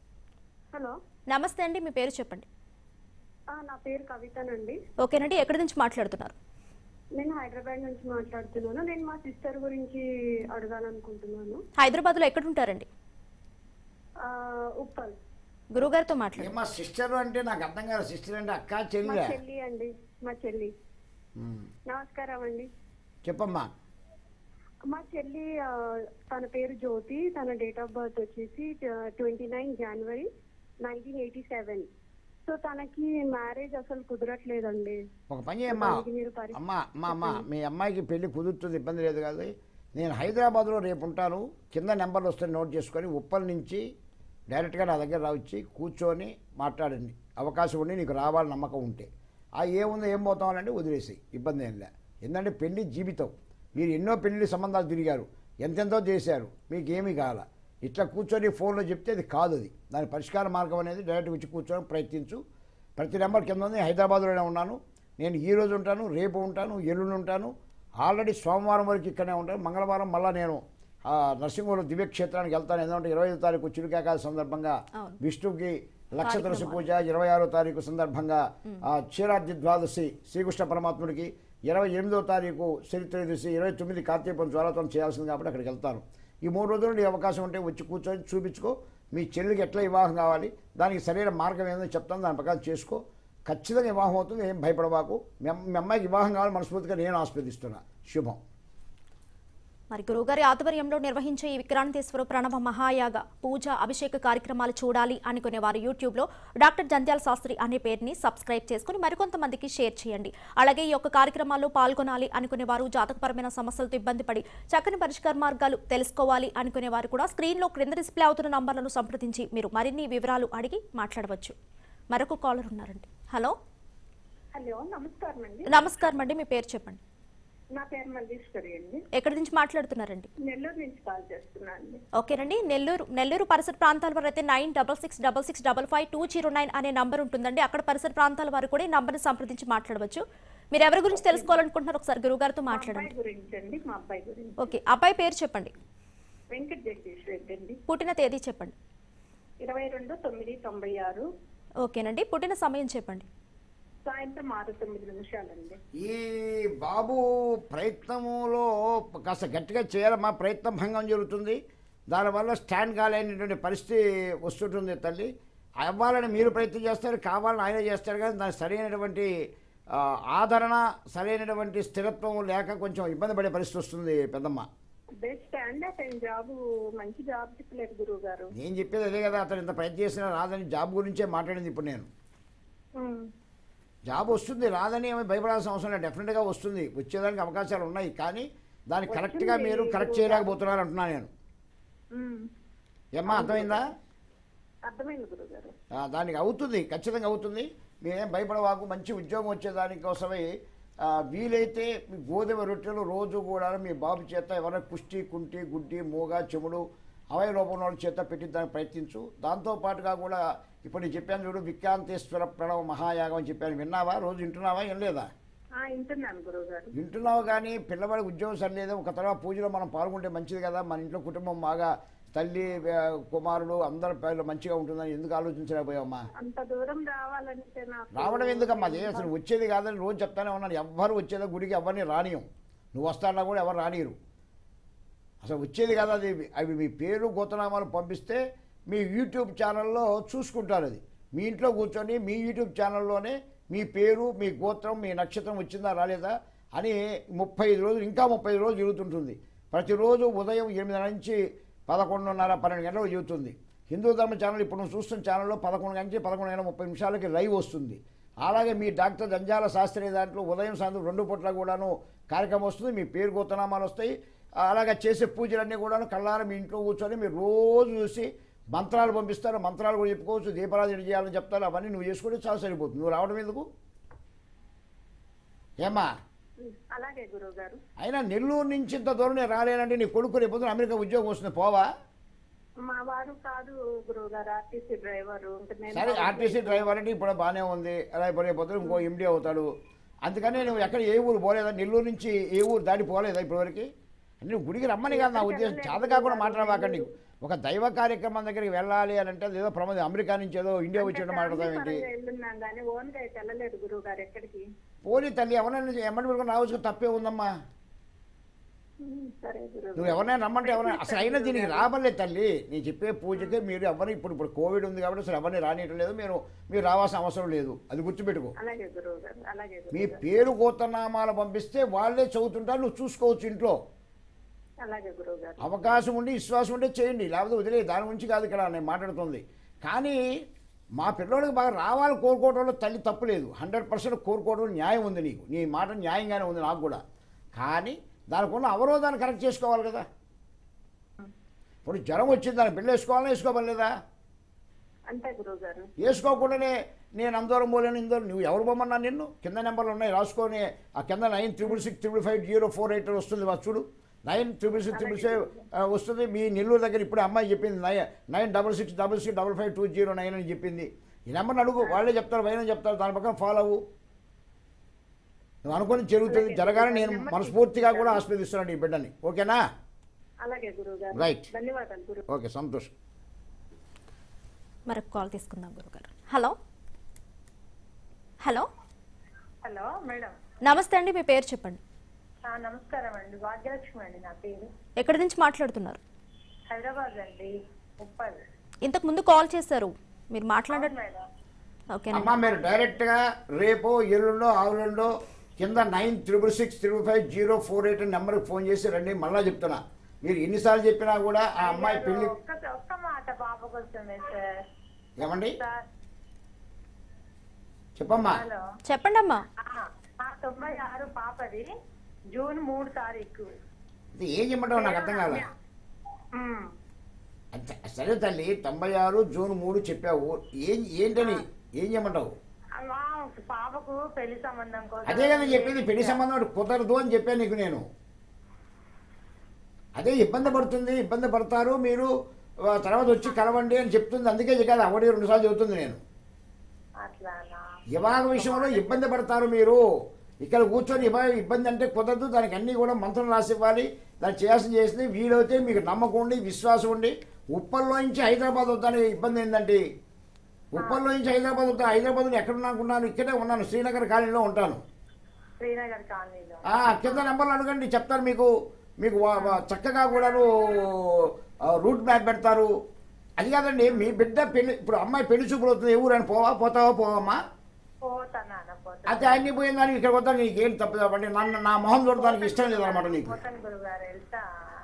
హలో నమస్తే అండి మీ పేరు చెప్పండి ఆ, నా పేరు కవితనండి ఓకేనండి ఎక్కడి నుంచి మాట్లాడుతున్నారు నేను హైదరాబాద్ నుంచి మాట్లాడుతున్నాను నేను మా సిస్టర్ గురించి అడగాలనుకుంటున్నాను హైదరాబాద్లో ఎక్కడ ఉంటారండి ఆ, ఉప్పల్ గురువుగారితో మాట్లాడండి ఏమా సిస్టర్ అంటే నాకు అర్థం కాదు సిస్టర్ అంటే అక్క మా చెల్లిరా చెల్లి అండి మా చెల్లి ఉమ్. నమస్కారం అండి చెప్పమ్మా మా చెల్లి ఆ, తన పేరు జ్యోతి తన డేట్ ఆఫ్ బర్త్ వచ్చేసి ట్వంటీ నైన్ జనవరి నైన్టీన్ ఎయిటీ సెవెన్ సో తనకి మ్యారేజ్ అసలు కుదరట్లేదండి ఒక పని చేయమ్మా దానికి మీరు పరి- అమ్మా అమ్మా అమ్మా మీ అమ్మాయికి పెళ్లి కుదురుతుంది ఇబ్బంది లేదు కదా నేను హైదరాబాద్లో రేపు ఉంటాను కింద నెంబర్లు వస్తే నోట్ చేసుకొని ఉప్పల్ నుంచి డైరెక్ట్గా నా దగ్గర రావచ్చి కూర్చొని మాట్లాడండి అవకాశం ఉండి నీకు రావాలని నమ్మకం ఉంటే ఆ ఏముందో ఏం పోతామనంటే వదిలేసి ఇబ్బంది ఏం లే ఎందుకంటే పెళ్లి జీవితం మీరు ఎన్నో పెళ్లి సంబంధాలు తిరిగారు ఎంతెంతో చేశారు మీకు ఏమీ కావాలా ఇట్లా కూర్చొని ఫోన్లో చెప్తే అది కాదు అది దాని పరిష్కార మార్గం అనేది డైరెక్ట్ వచ్చి కూర్చొని ప్రయత్నించు ప్రతి నెంబర్ కింద ఉంది హైదరాబాద్లోనే ఉన్నాను నేను ఈ రోజు ఉంటాను రేపు ఉంటాను ఎల్లుండి ఉంటాను ఆల్రెడీ సోమవారం వరకు ఇక్కడే ఉంటాను మంగళవారం మళ్ళీ నేను ఆ, నరసింహుల దివ్యక్షేత్రానికి వెళ్తాను ఎందుకంటే ఇరవై ఐదు తారీఖు చిరుకేకాది సందర్భంగా అవును. విష్ణువుకి లక్ష తులసి పూజ ఇరవై ఆరో తారీఖు సందర్భంగా ఆ క్షీరాద్రి ద్వాదశి శ్రీకృష్ణ పరమాత్ముడికి ఇరవై ఎనిమిదో తారీఖు చరిత్రదశి ఇరవై తొమ్మిది కార్తీక జ్వాలతో చేయాల్సింది కాబట్టి అక్కడికి వెళ్తాను ఈ మూడు రోజులు నీ అవకాశం ఉంటే వచ్చి కూర్చొని చూపించుకో మీ చెల్లికి ఎట్లా వివాహం కావాలి దానికి సరైన మార్గం ఏందో చెప్తాను దాని ప్రకారం చేసుకో ఖచ్చితంగా వివాహం అవుతుంది ఏం భయపడబాకు మీ అమ్మ- మీ అమ్మాయికి వివాహం కావాలి మనస్ఫూర్తిగా నేను ఆస్వాదిస్తున్నా శుభం మరి గురువుగారి ఆధ్వర్యంలో నిర్వహించే ఈ విక్రాంతేశ్వర ప్రణవ మహాయాగ పూజ అభిషేక కార్యక్రమాలు చూడాలి అనుకునే వారు యూట్యూబ్లో డాక్టర్ జంధ్యాల శాస్త్రి అనే పేరుని సబ్స్క్రైబ్ చేసుకుని మరికొంతమందికి షేర్ చేయండి అలాగే ఈ యొక్క కార్యక్రమాల్లో పాల్గొనాలి అనుకునే వారు జాతకపరమైన సమస్యలతో ఇబ్బంది పడి చక్కని పరిష్కార మార్గాలు తెలుసుకోవాలి అనుకునే వారు కూడా స్క్రీన్లో క్రింద డిస్ప్లే అవుతున్న నంబర్లను సంప్రదించి మీరు మరిన్ని వివరాలు అడిగి మాట్లాడవచ్చు మరొక కాలర్ ఉన్నారండి హలో హలో నమస్కారం అండి నమస్కారం అండి మీ పేరు చెప్పండి నా పేరు మల్లీశ్వరి అండి ఎక్కడి నుంచి మాట్లాడుతున్నారండి నెల్లూరు నుంచి కాల్ చేస్తున్నా అండి ఓకేనండి నెల్లూరు నెల్లూరు పరిసర ప్రాంతాల వారు అయితే nine double six double six double five two zero nine అనే నంబర్ ఉంటుందండి అక్కడ పరిసర ప్రాంతాల వారు కూడా ఈ నంబర్ని సంప్రదించి మాట్లాడవచ్చు మీరు ఎవరి గురించి తెలుసుకోవాలనుకుంటున్నారు ఒకసారి గురుగారితో మా మాట్లాడండి అబ్బాయి గురించి అండి మా అబ్బాయి గురించి ఓకే అబ్బాయి పేరు చెప్పండి వెంకట జగదీష్ రెడ్డి అండి పుట్టిన తేదీ చెప్పండి ఇరవై రెండు తొమ్మిది తొంభై ఆరు ఓకేనండి పుట్టిన సమయం చెప్పండి సాయంత్రం ఆరు తొమ్మిది నిమిషాలండి ఈ బాబు ప్రయత్నములో కాస్త గట్టిగా చేయాలమ్మా ప్రయత్నం భంగం జరుగుతుంది దానివల్ల స్టాండ్ కాలేనటువంటి పరిస్థితి వస్తుంటుంది తల్లి అవ్వాలని మీరు ప్రయత్నం చేస్తారు కావాలని ఆయన చేస్తారు కానీ దానికి సరైనటువంటి ఆ, ఆదరణ సరైనటువంటి స్థిరత్వం లేక కొంచెం ఇబ్బంది పడే పరిస్థితి వస్తుంది పెద్దమ్మ బెస్ట్ అండ్ అతని జాబ్ మంచి జాబ్ చెప్పలేదు గురువు గారు నేను చెప్పేది అదే కదా అతను ఇంత ప్రయత్నం చేసినా రాదని జాబ్ గురించే మాట్లాడింది ఇప్పుడు నేను జాబ్ వస్తుంది రాదని ఏమీ భయపడాల్సిన అవసరం లేదు డెఫినెట్గా వస్తుంది వచ్చేదానికి అవకాశాలు ఉన్నాయి కానీ దాన్ని కరెక్ట్గా మీరు కరెక్ట్ చేయలేకపోతున్నారు అంటున్నాను నేను ఏమ్మా అర్థమైందా అర్థమైంది గురువు గారు ఆ, దానికి అవుతుంది ఖచ్చితంగా అవుతుంది మీరేం భయపడవాకు మంచి ఉద్యోగం వచ్చేదానికి కోసమై ఆ, వీలైతే మీ గోధుమ రొట్టెలు రోజు కూడా మీ బాబు చేత ఎవరైనా కుష్టి కుంటి గుడ్డి మూగ చెముడు అవయ లోపం వాళ్ళ చేత పెట్టించడానికి ప్రయత్నించు దాంతో పాటుగా కూడా ఇప్పుడు నేను చెప్పాను చూడు విక్రాంతేశ్వర ప్రణవ మహాయాగం అని చెప్పాను విన్నావా రోజు వింటున్నావా ఏం లేదా ఆ, వింటున్నాను గురువు గారు వింటున్నావు కానీ పిల్లవాడికి ఉద్యోగం సరిలేదు ఒక తర్వాత పూజలో మనం పాల్గొంటే మంచిది కదా మన ఇంట్లో కుటుంబం బాగా తల్లి ఆ, కుమారుడు అందరి పిల్లలు మంచిగా ఉంటుందని ఎందుకు ఆలోచించలేకపోయావమ్మా అంత దూరం రావాలంటే నాకు రావడం ఎందుకమ్మా అది అసలు వచ్చేది కాదని రోజు చెప్తానే ఉన్నాను ఎవ్వరు వచ్చేదో గుడికి ఎవరిని రానియం నువ్వు వస్తానా కూడా ఎవరు రానియరు అసలు వచ్చేది కదా అది అవి మీ పేరు గోతనామాలు పంపిస్తే మీ యూట్యూబ్ ఛానల్లో చూసుకుంటారు అది మీ ఇంట్లో కూర్చొని మీ యూట్యూబ్ ఛానల్లోనే మీ పేరు మీ గోత్రం మీ నక్షత్రం వచ్చిందా రాలేదా అని ముప్పై ఐదు రోజులు ఇంకా ముప్పై ఐదు రోజులు జరుగుతుంటుంది ప్రతిరోజు ఉదయం ఎనిమిది నుంచి పదకొండున్నర పన్నెండు గంటలకు జరుగుతుంది హిందూ ధర్మ ఛానల్ ఇప్పుడు నువ్వు చూస్తున్న ఛానల్లో పదకొండు గంటల నుంచి పదకొండు గంటల ముప్పై నిమిషాలకి లైవ్ వస్తుంది అలాగే మీ డాక్టర్ జంజాల శాస్త్రి దాంట్లో ఉదయం సాయంత్రం రెండు పూట్ల కూడాను కార్యక్రమం వస్తుంది మీ పేరు గోతనామాలు వస్తాయి అలాగే చేసే పూజలన్నీ కూడాను కళ్ళారా మీ ఇంట్లో కూర్చొని మీరు రోజు చూసి మంత్రాలు పంపిస్తారు మంత్రాలు కూడా చెప్పుకోవచ్చు దీపారాధన చేయాలని చెప్తారు అవన్నీ నువ్వు చేసుకుంటే చాలా సరిపోతుంది నువ్వు రావడం ఎందుకు ఏమ్మా అలాగే గురువు గారు అయినా నెల్లూరు నుంచి ఇంత దూరం నేను రాలేనంటే నీ కొడుకు రేపు పొద్దున అమెరికా ఉద్యోగం వస్తుంది పోవా మా వారు కాదు గురువు గారు ఆర్టీసీ డ్రైవరు ఇంకా నేను సరే ఆర్టీసీ డ్రైవర్ అంటే ఇప్పుడు బాగానే ఉంది అలా ఇప్పుడు రేపు పొద్దున ఇంకో ఎండి అవుతాడు అందుకని నువ్వు ఎక్కడ ఏ ఊరు పోలేదా నెల్లూరు నుంచి ఏ ఊరు దాటి పోలేదా ఇప్పటివరకు అంటే నువ్వు గుడికి రమ్మని కాదు నా ఉద్దేశం చేత కాకుండా మాట్లాడవాకండి ఒక దైవ కార్యక్రమం దగ్గరికి వెళ్ళాలి అని అంటే ఏదో ప్రమాదం అమెరికా నుంచి ఏదో ఇండియా వచ్చి మాట్లాడతాం ఏంటి పరంగా వెళ్ళున్నాం కానీ ఓన్ గా అయితే వెళ్ళలేదు గురువు గారు ఎక్కడికి పోనీ తల్లి ఎవరైనా ఎమ్మడి పెట్టుకుని రావచ్చు తప్పే ఉందమ్మా ఉమ్, సరే గురువు నువ్వు ఎవరైనా రమ్మంటే ఎవరైనా అసలు అయినా దీనికి రాబలే తల్లి నేను చెప్పే పూజకి మీరు ఎవరిని ఇప్పుడు ఇప్పుడు కోవిడ్ ఉంది కాబట్టి అసలు ఎవరిని రానియటం లేదు మీరు మీరు రావాల్సిన అవసరం లేదు అది గుర్తుపెట్టుకో అలాగే గురువు గారు అలాగే మీ గురువు గారు పేరు గోతనామాలు పంపిస్తే వాళ్ళే చదువుతుంటారు నువ్వు చూసుకోవచ్చు ఇంట్లో అలాగే గురువు గారు అవకాశం ఉండి విశ్వాసం ఉంటే చేయండి లేకపోతే వదిలే దాని గురించి కాదు ఇక్కడ నేను మాట్లాడుతుంది కానీ మా పిల్లోడికి బాగా రావాలని కోరుకోవడంలో తల్లి తప్పు లేదు హండ్రెడ్ పర్సెంట్ కోరుకోవడం న్యాయం ఉంది నీకు నీ మాట న్యాయంగానే ఉంది నాకు కూడా కానీ దానికి ఉన్న అవరోధాన్ని కరెక్ట్ చేసుకోవాలి కదా ఇప్పుడు జ్వరం వచ్చింది దాని బిడ్డ వేసుకోవాలని వేసుకోవాలి లేదా అంతే గురువు గారు వేసుకోకుండానే నేను అందరం పోలేను ఇందరం నువ్వు ఎవరు పొమ్మన్నా నిన్ను కింద నెంబర్లు ఉన్నాయి రాసుకొని ఆ కింద nine triple six triple five zero four eight వస్తుంది మా చూడు nine triple six triple five వస్తుంది మీ నెల్లూరు దగ్గర ఇప్పుడు అమ్మాయి చెప్పింది nine nine double six double six double five two zero nine అని చెప్పింది ఈ నెంబర్ని అడుగు వాళ్ళే చెప్తారు వైన చెప్తారు దాని పక్కన ఫాలో అవ్వు నువ్వు అనుకుని జరుగుతుంది జరగాలని నేను మనస్ఫూర్తిగా కూడా ఆస్వాదిస్తున్నాను ఈ బిడ్డని ఓకేనా అలాగే గురువు గారు Right. ధన్యవాదాలు గురువు ఓకే సంతోషం మరొక కాల్ తీసుకుందాం గురుగారు హలో హలో హలో మేడం నమస్తే అండి మీ పేరు చెప్పండి ఆ, నమస్కారం అండి భాగ్యలక్ష్మి అండి నా పేరు ఎక్కడి నుంచి మాట్లాడుతున్నారు హైదరాబాద్ అండి ముప్పై ఇంతకు ముందు కాల్ చేశారు మీరు మాట్లాడ మేడం ఓకేనా అమ్మా మీరు డైరెక్ట్గా రేపో ఎల్లుండో ఆవులుండో కింద nine triple six triple five zero four eight నెంబర్కి ఫోన్ చేసి రండి మళ్ళా చెప్తున్నా మీరు ఎన్నిసార్లు చెప్పినా కూడా ఆ అమ్మాయి పెళ్లి ఒక్క ఒక్క మాట పాప కోసమే సార్ ఏమండి సార్ చెప్పమ్మా హలో చెప్పండి అమ్మా ఆ, ఆ తొంభై ఆరు పాపది జూన్ మూడు తారీఖు ఇది ఏం చెప్పమంటావు నాకు అర్థం కాల ఉమ్. అంతే సరే తల్లి తొంభై ఆరు జూన్ మూడు చెప్పావు ఏం ఏంటని ఏం చేయమంటావు ఆ, పాపకు పెళ్లి సంబంధం కోసం అదే కదా చెప్పింది పెళ్లి సంబంధం ఒకటి కుదరదు అని చెప్పాను నీకు నేను అదే ఇబ్బంది పడుతుంది ఇబ్బంది పడతారు మీరు ఆ, తర్వాత వచ్చి కలవండి అని చెప్తుంది అందుకే కాదు ఒకటి రెండు సార్లు చెబుతుంది నేను అట్లానా వివాహ విషయంలో ఇబ్బంది పడతారు మీరు ఇక్కడ కూర్చొని ఇవ్వ- ఇబ్బంది అంటే కుదరదు దానికి అన్నీ కూడా మంత్రం రాసి ఇవ్వాలి దాన్ని చేయాల్సిన చేసింది వీలైతే మీకు నమ్మకం ఉండి విశ్వాసం ఉండి ఉప్పల్లో నుంచి హైదరాబాద్ వద్దని ఇబ్బంది ఏంటంటే ఉప్పల్లో నుంచి హైదరాబాద్ వస్తా హైదరాబాద్లో ఎక్కడ ఉన్నాను ఇక్కడే ఉన్నాను శ్రీనగర్ కాలనీలో ఉంటాను శ్రీనగర్ కాలనీలో ఆ, కింద నెంబర్లు అడగండి చెప్తారు మీకు మీకు వా- వా- చక్కగా కూడాను ఆ, రూట్ మ్యాప్ పెడతారు అది కాదండి మీ బిడ్డ పెళ్లి ఇప్పుడు అమ్మాయి పెళ్లి చూపులు అవుతుంది ఏ ఊరని పోవా పోతావా పోవమ్మా పోతాను పోతాను అయితే అన్ని పోయిందని ఇక్కడ వద్దా నీకు ఏం తప్పు కాబట్టి నన్ను నా మొహం చూడడానికి ఇష్టం లేదన్నమాట నీకు పోతాను గురుగారు వెళ్తా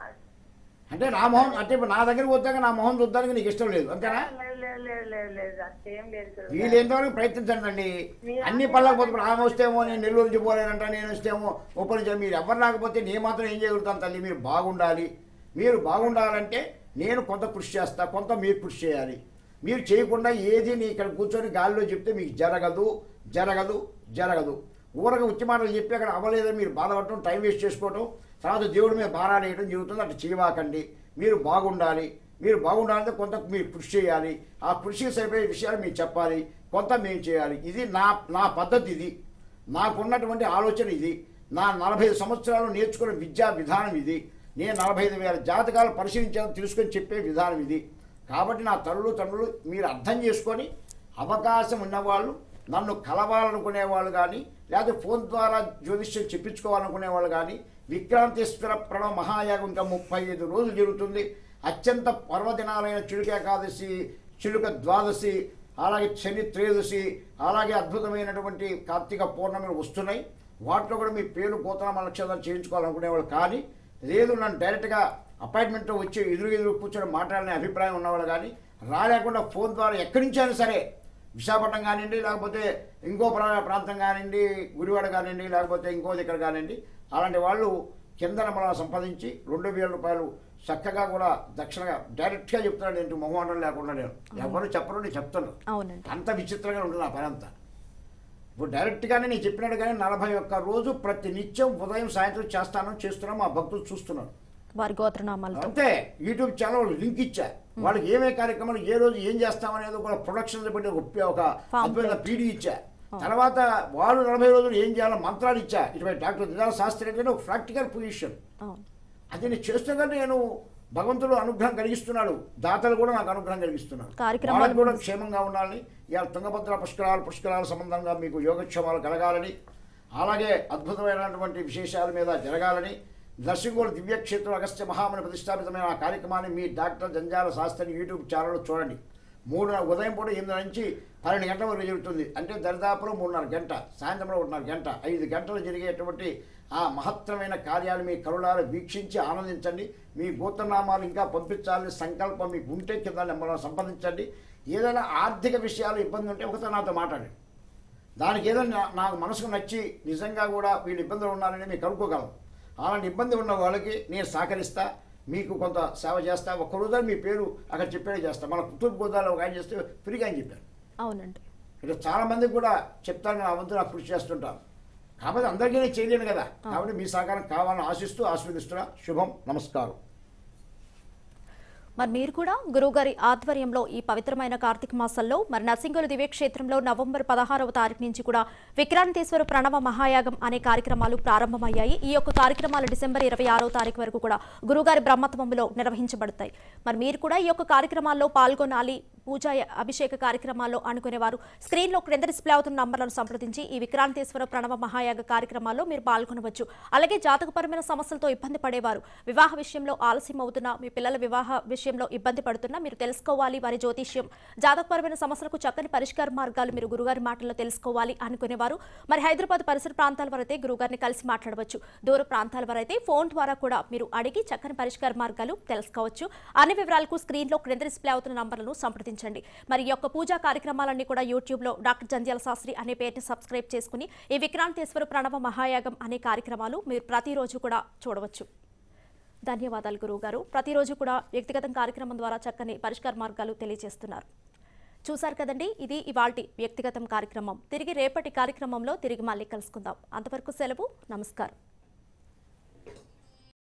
అంటే నా మొహం అంటే ఇప్పుడు నా దగ్గరికి వద్దాక నా మొహం చూడడానికి నీకు ఇష్టం లేదు అంతేనా లేదు లేదు లేదు లేదు లేదు అంతేం లేదు గురుగారు వీలైనంతవరకు ప్రయత్నించండి అన్ని పనులకు పోతే ఆమె వస్తేమో నేను నెల్లూరు నుంచి పోలేనంట నేను వస్తేమో ఓపెన్ చేయ మీరు ఎవరు రాకపోతే నేను మాత్రం ఏం చేయగలుగుతాను తల్లి మీరు బాగుండాలి మీరు బాగుండాలంటే నేను కొంత కృషి చేస్తా కొంత మీరు కృషి చేయాలి మీరు చేయకుండా ఏది నీ ఇక్కడ కూర్చొని గాలిలో చెప్తే మీకు జరగదు జరగదు జరగదు ఊరగా ఉచ్చి మాటలు చెప్పి అక్కడ అవ్వలేదని మీరు బాధపడటం టైం వేస్ట్ చేసుకోవటం తర్వాత దేవుడి మీద భారాలు వేయడం జరుగుతుంది అట్లా చేయవాకండి మీరు బాగుండాలి మీరు బాగుండాలంటే కొంత మీరు కృషి చేయాలి ఆ కృషికి సరిపోయే విషయాలు మీరు చెప్పాలి కొంత మేము చేయాలి ఇది నా నా పద్ధతి ఇది నాకున్నటువంటి ఆలోచన ఇది నా నలభై ఐదు సంవత్సరాలు నేర్చుకున్న విద్యా విధానం ఇది నేను నలభై ఐదు వేల జాతకాలు పరిశీలించాలని తెలుసుకొని చెప్పే విధానం ఇది కాబట్టి నా తల్లులు తండ్రులు మీరు అర్థం చేసుకొని అవకాశం ఉన్నవాళ్ళు నన్ను కలవాలనుకునే వాళ్ళు కానీ లేదా ఫోన్ ద్వారా జ్యోతిష్యం చెప్పించుకోవాలనుకునే వాళ్ళు కానీ విక్రాంతేశ్వర ప్రణవ మహాయాగం ఇంకా ముప్పై ఐదు రోజులు జరుగుతుంది అత్యంత పర్వదినాలైన చిలుక ఏకాదశి చిలుక ద్వాదశి అలాగే శని త్రయోదశి అలాగే అద్భుతమైనటువంటి కార్తీక పౌర్ణమిలు వస్తున్నాయి వాటిలో కూడా మీ పేరు పోతనామ నక్షత్రం చేయించుకోవాలనుకునేవాళ్ళు కానీ లేదు నన్ను డైరెక్ట్గా అపాయింట్మెంట్లో వచ్చి ఎదురు ఎదురు కూర్చొని మాట్లాడనే అభిప్రాయం ఉన్నవాళ్ళు కానీ రాలేకుండా ఫోన్ ద్వారా ఎక్కడి నుంచి అయినా సరే విశాఖపట్నం కానివ్వండి లేకపోతే ఇంకో ప్రా- ప్రాంతం కానివ్వండి గుడివాడ కానివ్వండి లేకపోతే ఇంకో దగ్గర కానివ్వండి అలాంటి వాళ్ళు కింద మనం సంపాదించి రెండు వేల రూపాయలు చక్కగా కూడా దక్షిణగా డైరెక్ట్గా చెప్తున్నాను ఏంటి మొహమాటం లేకుండా నేను ఎవరు చెప్పరు నేను చెప్తాను అవునండి అంత విచిత్రంగా ఉంటుంది నా పని అంతా ఇప్పుడు డైరెక్ట్గానే నేను చెప్పినట్టుగానే నలభై ఒక్క రోజు ప్రతి నిత్యం ఉదయం సాయంత్రం చేస్తాను చేస్తున్నాను మా భక్తులు చూస్తున్నారు వారి గోత్రనామాలతో అంతే యూట్యూబ్ ఛానల్ లింక్ ఇచ్చా వాళ్ళకి ఏమే కార్యక్రమాలు ఏ రోజు ఏం చేస్తామనేది కూడా ప్రొడక్షన్ బట్టి ఒక పి- ఒక Pamphlet. అద్భుతమైన పీడీ ఇచ్చా తర్వాత వాళ్ళు నలభై రోజులు ఏం చేయాలో మంత్రాలు ఇచ్చా ఇటువంటి డాక్టర్ దిదాల శాస్త్రి అంటే ఒక ప్రాక్టికల్ పొజిషన్ అవును అది నేను చేస్తుంటే నేను భగవంతుడు అనుగ్రహం కలిగిస్తున్నాడు దాతలు కూడా నాకు అనుగ్రహం కలిగిస్తున్నాడు కార్యక్రమాలు వాళ్ళకి కూడా క్షేమంగా ఉండాలని ఇవాళ తుంగభద్ర పుష్కరాలు పుష్కరాల సంబంధంగా మీకు యోగక్షేమాలు కలగాలని అలాగే అద్భుతమైనటువంటి విశేషాల మీద జరగాలని దర్శకులు దివ్యక్షేత్రం అగస్త్య మహామని ప్రతిష్టాపితమైన ఆ కార్యక్రమాన్ని మీ డాక్టర్ జంజాల శాస్త్రి యూట్యూబ్ ఛానల్లో చూడండి మూడు ఉదయం పూట ఎనిమిది నుంచి పన్నెండు గంటల వరకు జరుగుతుంది అంటే దరిదాపులో మూడున్నర గంట సాయంత్రంలో ఒకటిన్నర గంట ఐదు గంటలు జరిగేటువంటి ఆ మహత్తరమైన కార్యాలు మీ కరుణాలు వీక్షించి ఆనందించండి మీ గోత్రనామాలు ఇంకా పంపించాలని సంకల్పం మీకు ఉంటే కింద నెంబర్ సంపాదించండి ఏదైనా ఆర్థిక విషయాలు ఇబ్బంది ఉంటే ఒకసారి నాతో మాట్లాడండి దానికి ఏదో నా- నాకు మనసుకు నచ్చి నిజంగా కూడా వీళ్ళు ఇబ్బందులు ఉన్నారని మీకు కనుక్కోగలం అలాంటి ఇబ్బంది ఉన్న వాళ్ళకి నేను సహకరిస్తా మీకు కొంత సేవ చేస్తా ఒక్క రోజు మీ పేరు అక్కడ చెప్పేది చేస్తా మన తూర్పు గోదావరిలో ఒక ఆయన చేస్తే ఫ్రీగా అని చెప్పారు అవునండి ఇట్లా చాలా మందికి కూడా చెప్తాను నా వంతు నాకు కృషి చేస్తుంటాను కాబట్టి అందరికీ నేను చేయలేను కదా కాబట్టి మీ సహకారం కావాలని ఆశిస్తూ ఆస్వాదిస్తున్నా శుభం నమస్కారం మరి మీరు కూడా గురువుగారి ఆధ్వర్యంలో ఈ పవిత్రమైన కార్తీక మాసంలో మరి నర్సింగుల దివ్యక్షేత్రంలో నవంబర్ పదహారవ తారీఖు నుంచి కూడా విక్రాంతేశ్వర ప్రణవ మహాయాగం అనే కార్యక్రమాలు ప్రారంభమయ్యాయి ఈ యొక్క కార్యక్రమాలు డిసెంబర్ ఇరవై ఆరో తారీఖు వరకు కూడా గురువుగారి బ్రహ్మత్వంలో నిర్వహించబడతాయి మరి మీరు కూడా ఈ యొక్క కార్యక్రమాల్లో పాల్గొనాలి పూజా అభిషేక కార్యక్రమాల్లో అనుకునేవారు స్క్రీన్లో క్రింద డిస్ప్లే అవుతున్న నంబర్లను సంప్రదించి ఈ విక్రాంతేశ్వర ప్రణవ మహాయాగ కార్యక్రమాల్లో మీరు పాల్గొనవచ్చు అలాగే జాతకపరమైన సమస్యలతో ఇబ్బంది పడేవారు వివాహ విషయంలో ఆలస్యం అవుతున్నా మీ పిల్లల వివాహ విషయంలో ఇబ్బంది పడుతున్నా మీరు తెలుసుకోవాలి వారి జ్యోతిష్యం జాతకపరమైన సమస్యలకు చక్కని పరిష్కార మార్గాలు మీరు గురుగారి మాటల్లో తెలుసుకోవాలి అనుకునేవారు మరి హైదరాబాద్ పరిసర ప్రాంతాల వారైతే గురుగారిని కలిసి మాట్లాడవచ్చు దూర ప్రాంతాల వారైతే ఫోన్ ద్వారా కూడా మీరు అడిగి చక్కని పరిష్కార మార్గాలు తెలుసుకోవచ్చు అన్ని వివరాలకు స్క్రీన్లో క్రింద డిస్ప్లే అవుతున్న నంబర్లను సంప్రదించండి మరి ఈ యొక్క పూజా కార్యక్రమాలన్నీ కూడా యూట్యూబ్లో డాక్టర్ జంధ్యాల శాస్త్రి అనే పేరుని సబ్స్క్రైబ్ చేసుకుని ఈ విక్రాంతేశ్వర ప్రణవ మహాయాగం అనే కార్యక్రమాలు మీరు ప్రతిరోజు కూడా చూడవచ్చు ధన్యవాదాలు గురువు గారు ప్రతిరోజు కూడా వ్యక్తిగత కార్యక్రమం ద్వారా చక్కని పరిష్కార మార్గాలు తెలియజేస్తున్నారు చూశారు కదండి ఇది ఇవాల్టి వ్యక్తిగతం కార్యక్రమం తిరిగి రేపటి కార్యక్రమంలో తిరిగి మళ్ళీ కలుసుకుందాం అంతవరకు సెలవు నమస్కారం